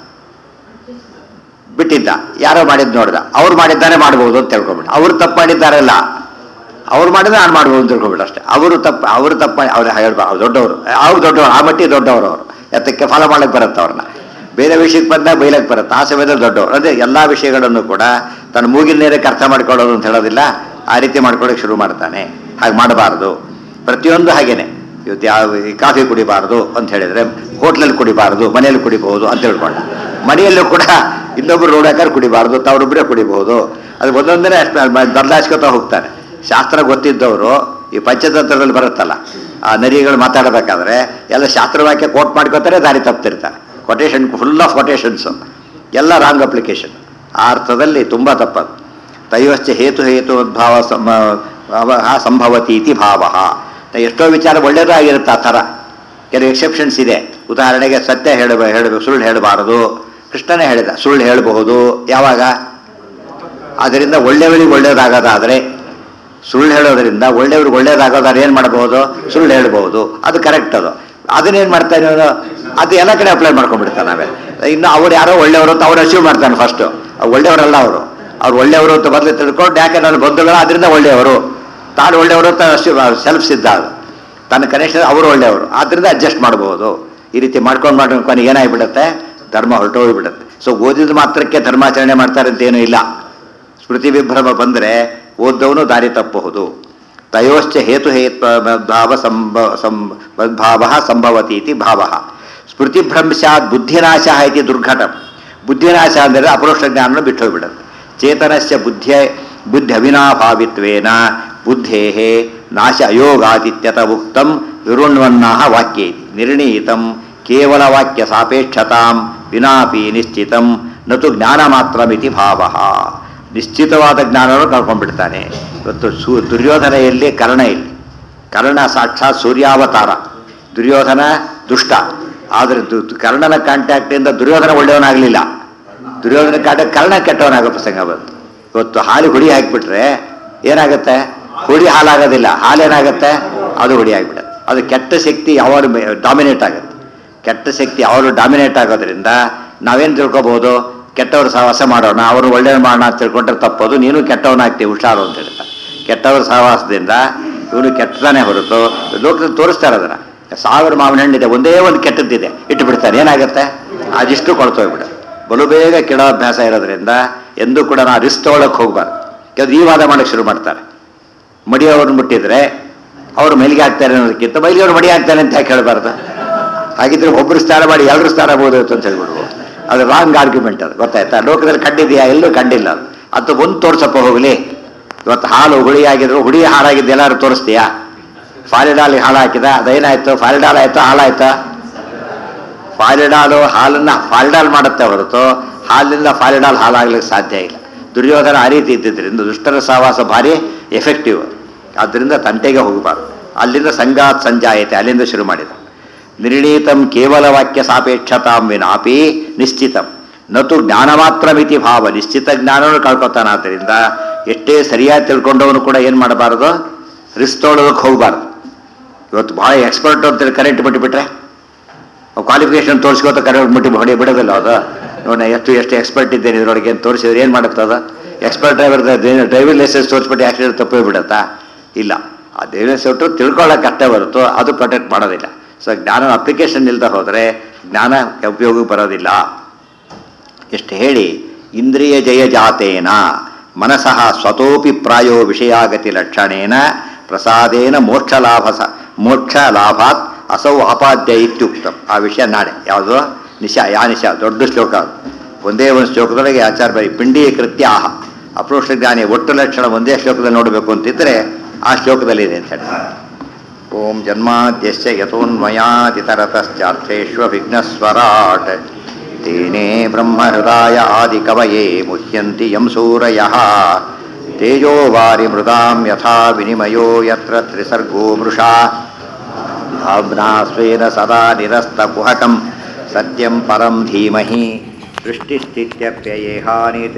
ಬಿಟ್ಟಿದ್ದ ಯಾರೋ ಮಾಡಿದ್ ನೋಡ್ದ ಅವ್ರು ಮಾಡಿದ್ದಾರೆ ಮಾಡ್ಬೋದು ಅಂತ ತಿಳ್ಕೊಬಿಟ್ಟು ಅವ್ರು ತಪ್ಪು ಮಾಡಿದ್ದಾರಲ್ಲ ಅವ್ರು ಮಾಡಿದ್ರೆ ನಾನು ಮಾಡ್ಬೋದು ಅಂತ ತಿಳ್ಕೊಬಿಟ್ಟು ಅಷ್ಟೇ ಅವರು ತಪ್ಪು ಅವರು ತಪ್ಪು ಮಾಡಿ ಅವ್ರು ಹೇಳ್ಬಾ ಅವ್ರು ದೊಡ್ಡವರು ಅವ್ರು ದೊಡ್ಡವರು ಆ ಮಟ್ಟಿಗೆ ದೊಡ್ಡವರು ಅವರು ಎತ್ತಕ್ಕೆ ಫಾಲೋ ಮಾಡಕ್ಕೆ ಬರುತ್ತೆ ಅವ್ರನ್ನ ಬೇರೆ ವಿಷಯಕ್ಕೆ ಬಂದಾಗ ಬೈಲಕ್ಕೆ ಬರುತ್ತೆ ಆ ಸಮಯದಲ್ಲಿ ದೊಡ್ಡವರು ಅಂದರೆ ಎಲ್ಲ ವಿಷಯಗಳನ್ನು ಕೂಡ ತನ್ನ ಮೂಗಿನ ನೇರಕ್ಕೆ ಅರ್ಥ ಮಾಡ್ಕೊಳ್ಳೋದು ಅಂತ ಹೇಳೋದಿಲ್ಲ ಆ ರೀತಿ ಮಾಡ್ಕೊಳ್ಳೋಕೆ ಶುರು ಮಾಡ್ತಾನೆ ಹಾಗೆ ಮಾಡಬಾರ್ದು ಪ್ರತಿಯೊಂದು ಹಾಗೇನೆ ಇವತ್ತು ಯಾವ ಈ ಕಾಫಿ ಕುಡಿಬಾರ್ದು ಅಂತ ಹೇಳಿದ್ರೆ ಹೋಟ್ಲಲ್ಲಿ ಕುಡಿಬಾರ್ದು ಮನೆಯಲ್ಲಿ ಕುಡಿಬಹುದು ಅಂತ ತಿಳ್ಕೊಂಡ ಮನೆಯಲ್ಲೂ ಕೂಡ ಇನ್ನೊಬ್ರು ನೋಡಕ್ಕಾದ್ರೆ ಕುಡಿಬಾರ್ದು ತಾವ್ರೊಬ್ಬರೇ ಕುಡಿಬಹುದು ಅದು ಒಂದೊಂದನೇ ಬದಲಾಯಿಸ್ಕೊತಾ ಹೋಗ್ತಾರೆ ಶಾಸ್ತ್ರ ಗೊತ್ತಿದ್ದವರು ಈ ಪಂಚತಂತ್ರದಲ್ಲಿ ಬರುತ್ತಲ್ಲ ಆ ನರಿಗಳು ಮಾತಾಡಬೇಕಾದ್ರೆ ಎಲ್ಲ ಶಾಸ್ತ್ರವಾಕ್ಯ ಕೋಟ್ ಮಾಡ್ಕೋತಾರೆ ದಾರಿ ತಪ್ತಿರ್ತಾರೆ ಕೊಟೇಶನ್ ಫುಲ್ ಆಫ್ ಕೊಟೇಶನ್ಸು ಎಲ್ಲ ರಾಂಗ್ ಅಪ್ಲಿಕೇಶನ್ ಆ ಅರ್ಥದಲ್ಲಿ ತುಂಬ ತಪ್ಪದು ತೈವಶ್ಚ ಹೇತು ಹೇತು ಭಾವ ಸಂಭವತಿ ಇತಿ ಭಾವ ಎಷ್ಟೋ ವಿಚಾರ ಒಳ್ಳೆಯದೇ ಆಗಿರುತ್ತೆ ಆ ಥರ ಕೆಲವು ಎಕ್ಸೆಪ್ಷನ್ಸ್ ಇದೆ ಉದಾಹರಣೆಗೆ ಸತ್ಯ ಹೇಳ ಹೇಳಬೇಕು ಸುಳ್ಳು ಹೇಳಬಾರದು ಕೃಷ್ಣನೇ ಹೇಳಿದ ಸುಳ್ಳು ಹೇಳಬಹುದು ಯಾವಾಗ ಅದರಿಂದ ಒಳ್ಳೆಯವರಿಗೆ ಒಳ್ಳೆಯದಾಗೋದಾದರೆ ಸುಳ್ಳು ಹೇಳೋದ್ರಿಂದ ಒಳ್ಳೆಯವ್ರಿಗೆ ಒಳ್ಳೇದಾಗೋದಾದ್ರೆ ಏನು ಮಾಡಬಹುದು ಸುಳ್ಳು ಹೇಳ್ಬಹುದು ಅದು ಕರೆಕ್ಟ್ ಅದು ಅದನ್ನೇನು ಮಾಡ್ತಾನೆ ಅವನು ಅದು ಎಲ್ಲ ಕಡೆ ಅಪ್ಲೈ ಮಾಡ್ಕೊಂಡ್ಬಿಡ್ತಾನೆ ಆಮೇಲೆ ಇನ್ನು ಅವ್ರು ಯಾರೋ ಒಳ್ಳೆಯವರು ಅಂತ ಅವ್ರು ಅಚೀವ್ ಮಾಡ್ತಾನೆ ಫಸ್ಟು ಒಳ್ಳೆಯವರಲ್ಲ ಅವರು ಅವ್ರು ಒಳ್ಳೆಯವರು ಅಂತ ಬದಲು ತಿಳ್ಕೊಂಡು ಯಾಕೆ ನನ್ನ ಬಂಧುಗಳು ಅದರಿಂದ ಒಳ್ಳೆಯವರು ತಾನು ಒಳ್ಳೆಯವರು ಅಂತ ಸೆಲ್ಫ್ ಸಿದ್ಧ ಅದು ತನ್ನ ಕನೆಕ್ಷನ್ ಅವರು ಒಳ್ಳೆಯವರು ಆದ್ದರಿಂದ ಅಡ್ಜಸ್ಟ್ ಮಾಡಬಹುದು ಈ ರೀತಿ ಮಾಡ್ಕೊಂಡು ಮಾಡ್ಕೊಂಡು ಕೊನೆಗೆ ಏನಾಗ್ಬಿಡುತ್ತೆ ಧರ್ಮ ಹೊರಟೋಗ್ಬಿಡುತ್ತೆ ಸೊ ಓದಿದ ಮಾತ್ರಕ್ಕೆ ಧರ್ಮಾಚರಣೆ ಮಾಡ್ತಾರೆ ಅಂತ ಏನೂ ಇಲ್ಲ ಸ್ಮೃತಿ ವಿಭ್ರಮ ಬಂದರೆ ಓದ್ದವನು ದಾರಿ ತಪ್ಪಬಹುದು ತಯೋಶ್ಚ ಹೇತು ಹೇತ್ ಭಾವ ಸಂಭ ಸಂಭಾವ ಸಂಭವತಿ ಇತಿ ಭಾವ ಸ್ಮೃತಿಭ್ರಂಶಾತ್ ಬುದ್ಧಿನಾಶ ಇತಿ ದುರ್ಘಟಂ ಬುದ್ಧಿನಾಶ ಅಂದರೆ ಅಪರೋಕ್ಷ ಜ್ಞಾನವನ್ನು ಬಿಟ್ಟು ಹೋಗ್ಬಿಡುತ್ತೆ ಚೇತನಸ್ಯ ಬುದ್ಧಿಯ ಬುದ್ಧಿ ಅವಿನಾಭಾವಿತ್ವೇನ ಬುದ್ಧೇ ನಾಶ ಅಯೋಗಾದಿತ್ಯತ ಉಕ್ತಂ ವಿರುಣ್ವನ್ನಾಹ ವಾಕ್ಯೇ ನಿರ್ಣೀತಂ ಕೇವಲ ವಾಕ್ಯ ಸಾಪೇಕ್ಷತಾಂ ವಿನಾಪಿ ನಿಶ್ಚಿತಂ ನತು ಜ್ಞಾನ ಮಾತ್ರಮಿತಿ ಭಾವ ನಿಶ್ಚಿತವಾದ ಜ್ಞಾನವನ್ನು ಕಳ್ಕೊಂಡ್ಬಿಡ್ತಾನೆ ಇವತ್ತು ಸು ದುರ್ಯೋಧನೆಯಲ್ಲಿ ಕರ್ಣ ಇಲ್ಲಿ ಕರ್ಣ ಸಾಕ್ಷಾತ್ ಸೂರ್ಯಾವತಾರ ದುರ್ಯೋಧನ ದುಷ್ಟ ಆದರೆ ದು- ದು- ಕರ್ಣನ ಕಾಂಟ್ಯಾಕ್ಟಿಂದ ದುರ್ಯೋಧನ ಒಳ್ಳೆಯವನಾಗಲಿಲ್ಲ ದುರ್ಯೋಧನ ಕಾಂಟ್ಯಾಕ್ಟ್ ಕರ್ಣ ಕೆಟ್ಟವನಾಗೋ ಪ್ರಸಂಗ ಬಂತು ಇವತ್ತು ಹಾಲು ಹುಡಿ ಹಾಕಿಬಿಟ್ರೆ ಏನಾಗುತ್ತೆ ಹುಡಿ ಹಾಲಾಗೋದಿಲ್ಲ ಹಾಲೇನಾಗುತ್ತೆ ಅದು ಹುಡಿ ಆಗಿಬಿಡುತ್ತೆ ಅದು ಕೆಟ್ಟ ಶಕ್ತಿ ಯಾವಾಗ ಡಾಮಿನೇಟ್ ಆಗುತ್ತೆ ಕೆಟ್ಟ ಶಕ್ತಿ ಯಾವಾಗಲೂ ಡಾಮಿನೇಟ್ ಆಗೋದ್ರಿಂದ ನಾವೇನು ತಿಳ್ಕೊಬೋದು ಕೆಟ್ಟವ್ರ ಸಹವಾಸ ಮಾಡೋಣ ಅವರು ಒಳ್ಳೆಯ ಮಾಡೋಣ ಅಂತ ತಿಳ್ಕೊಂಡ್ರೆ ತಪ್ಪೋದು ನೀನು ಕೆಟ್ಟವನಾಗ್ತೀವಿ ಹುಷಾರು ಅಂತ ಹೇಳ್ತಾರೆ ಕೆಟ್ಟವ್ರ ಸಹವಾಸದಿಂದ ಇವನು ಕೆಟ್ಟದಾನೆ ಹೊರತು ಲೋಕದಲ್ಲಿ ತೋರಿಸ್ತಾರೆ ಅದನ್ನ ಸಾವಿರ ಮಾವಿನ ಹಣ್ಣಿದೆ ಒಂದೇ ಒಂದು ಕೆಟ್ಟದ್ದಿದೆ ಇಟ್ಟು ಬಿಡ್ತಾನೆ ಏನಾಗುತ್ತೆ ಅದಿಷ್ಟು ಕೊಳ್ತೋಗ್ಬಿಡ ಬಲು ಬೇಗ ಕೆಡೋ ಅಭ್ಯಾಸ ಇರೋದ್ರಿಂದ ಎಂದೂ ಕೂಡ ನಾವು ರಿಸ್ಕ್ ತೊಗೊಳಕ್ಕೆ ಹೋಗ್ಬಾರ್ದು ಕೆಲವು ಈ ವಾದ ಮಾಡಕ್ಕೆ ಶುರು ಮಾಡ್ತಾರೆ ಮಡಿಯವ್ರನ್ನ ಮುಟ್ಟಿದ್ರೆ ಅವರು ಮೈಲಿಗೆ ಹಾಕ್ತಾರೆ ಅನ್ನೋದಕ್ಕಿಂತ ಮೈಲಿಗೆ ಮಡಿ ಹಾಕ್ತಾನೆ ಅಂತ ಯಾಕೆ ಹೇಳ್ಬಾರ್ದು ಹಾಗಿದ್ರೆ ಒಬ್ಬರು ಸ್ನಾನ ಮಾಡಿ ಎಲ್ಲರೂ ಸ್ನಾನ ಬೋದಾಯ್ತು ಅಂತ ಹೇಳ್ಬಿಡ್ಬೋದು ಅದು ರಾಂಗ್ ಆರ್ಗ್ಯುಮೆಂಟ್ ಅದು ಗೊತ್ತಾಯ್ತಾ ಲೋಕದಲ್ಲಿ ಕಂಡಿದೆಯಾ ಎಲ್ಲೂ ಕಂಡಿಲ್ಲ ಅದು ಅದು ಒಂದು ತೋರ್ಸಪ್ಪ ಹೋಗಲಿ ಇವತ್ತು ಹಾಲು ಹುಳಿ ಆಗಿದ್ರು ಹುಳಿ ಹಾಳಾಗಿದ್ದು ಎಲ್ಲಾರು ತೋರಿಸ್ತೀಯಾ ಫಾಲಿಡಾಲ್ ಹಾಲು ಹಾಕಿದ ಅದೇನಾಯ್ತು ಫಾಲಿಡಾಲ್ ಆಯ್ತು ಹಾಳಾಯ್ತಾ ಫಾಲಿಡಾಲು ಹಾಲನ್ನ ಫಾಲಿಡಾಲ್ ಮಾಡುತ್ತೆ ಹೊರತು ಹಾಲಿನಿಂದ ಫಾಲಿಡಾಲ್ ಹಾಲಾಗ್ಲಿಕ್ಕೆ ಸಾಧ್ಯ ಇಲ್ಲ ದುರ್ಯೋಧನ ಆ ರೀತಿ ಇದ್ದಿದ್ದರಿಂದ ದುಷ್ಟರ ಸಹವಾಸ ಭಾರಿ ಎಫೆಕ್ಟಿವ್ ಆದ್ದರಿಂದ ತಂಟೆಗೆ ಹೋಗಬಾರ್ದು ಅಲ್ಲಿಂದ ಸಂಗಾತ್ ಸಂಜಾಯತೆ ಅಲ್ಲಿಂದ ಶುರು ಮಾಡಿದ ನಿರ್ಣೀತಂ ಕೇವಲ ವಾಕ್ಯ ಸಾಪೇಕ್ಷತಾಂ ವಿನಾಪಿ ನಿಶ್ಚಿತಂ ನತು ಜ್ಞಾನ ಮಾತ್ರ ಮಿತಿ ಭಾವ ನಿಶ್ಚಿತ ಜ್ಞಾನವನ್ನು ಕಳ್ಕೊತಾನಾದ್ದರಿಂದ ಎಷ್ಟೇ ಸರಿಯಾಗಿ ತಿಳ್ಕೊಂಡವನು ಕೂಡ ಏನು ಮಾಡಬಾರ್ದು ರಿಸ್ಕ್ ತೊಗೊಳೋದಕ್ಕೆ ಹೋಗಬಾರ್ದು ಇವತ್ತು ಭಾಳ ಎಕ್ಸ್ಪರ್ಟ್ ಅಂತ ಕರೆಂಟ್ ಬಿಟ್ಟುಬಿಟ್ರೆ ಕ್ವಾಲಿಫಿಕೇಶನ್ ತೋರಿಸ್ಕೋತ ಕರೆಂಟ್ ಮುಟ್ಟಿ ಹೊಡಿ ಬಿಡೋದಿಲ್ಲ ಅದು ನೋಡಿ ಎಷ್ಟು ಎಷ್ಟು ಎಕ್ಸ್ಪರ್ಟ್ ಇದ್ದೇನೆ ಇದರೊಳಗೆ ಅಂತ ತೋರಿಸಿದ್ರೆ ಏನು ಮಾಡುತ್ತೆ ಅದು ಎಕ್ಸ್ಪರ್ಟ್ ಡ್ರೈವರ್ ಡ್ರೈವಿಂಗ್ ಲೈಸೆನ್ಸ್ ತೋರಿಸ್ಬಿಟ್ಟು ಆಕ್ಸಿಡೆಂಟ್ ತಪ್ಪೇ ಬಿಡುತ್ತಾ ಇಲ್ಲ ಆ ಡ್ರೈವಿಂಗ್ ಒಟ್ಟು ತಿಳ್ಕೊಳ್ಳೋಕೆ ಅಷ್ಟೇ ಹೊರತು ಅದು ಪ್ರೊಟೆಕ್ಟ್ ಮಾಡೋದಿಲ್ಲ ಸೊ ಜ್ಞಾನ ಅಪ್ಲಿಕೇಶನ್ ಇಲ್ಲದೆ ಹೋದರೆ ಜ್ಞಾನ ಉಪಯೋಗಕ್ಕೆ ಬರೋದಿಲ್ಲ ಎಷ್ಟು ಹೇಳಿ ಇಂದ್ರಿಯ ಜಯ ಜಾತೇನ ಮನಸಃ ಸ್ವತೋಪಿ ಪ್ರಾಯೋ ವಿಷಯಾಗತಿ ಲಕ್ಷಣೇನ ಪ್ರಸಾದೇನ ಮೋಕ್ಷ ಲಾಭ ಸ ಮೋಕ್ಷ ಲಾಭಾತ್ ಅಸೌ ಅಪಾದ್ಯ ಇತ್ಯುಕ್ತಂ ಆ ವಿಷಯ ನಾಳೆ ಯಾವುದು ನಿಶಾ ಯಾ ನಿಶಾ ದೊಡ್ಡ ಶ್ಲೋಕ ಅದು ಒಂದೇ ಒಂದು ಶ್ಲೋಕದೊಳಗೆ ಆಚಾರ ಬರೀ ಪಿಂಡಿ ಕೃತ್ಯ ಆಹ ಅಪ್ರೋಕ್ಷ ಜ್ಞಾನಿ ಒಟ್ಟು ಲಕ್ಷಣ ಒಂದೇ ಶ್ಲೋಕದಲ್ಲಿ ನೋಡಬೇಕು ಅಂತಿದ್ರೆ ಆ ಶ್ಲೋಕದಲ್ಲಿ ಇದೆ ಅಂತ ಹೇಳಿ ಓಂ ಜನ್ಮಾದ್ಯಸ್ಯ ಯತೋನ್ಮಯಾದಿತರತಶ್ಚಾರ್ಥೇष्वभिघ्नस्वराट् तेने ब्रह्महृदाय आदिकवये मुह्यन्ति यं सूरयः तेजो वारिमृदां यथा विनिमयो यत्र त्रिसर्गो मृषा भावना स्वेन सदा निरस्तकुहकं सत्यं परं धीमहि सृष्टिस्थित्यप्ययेहानि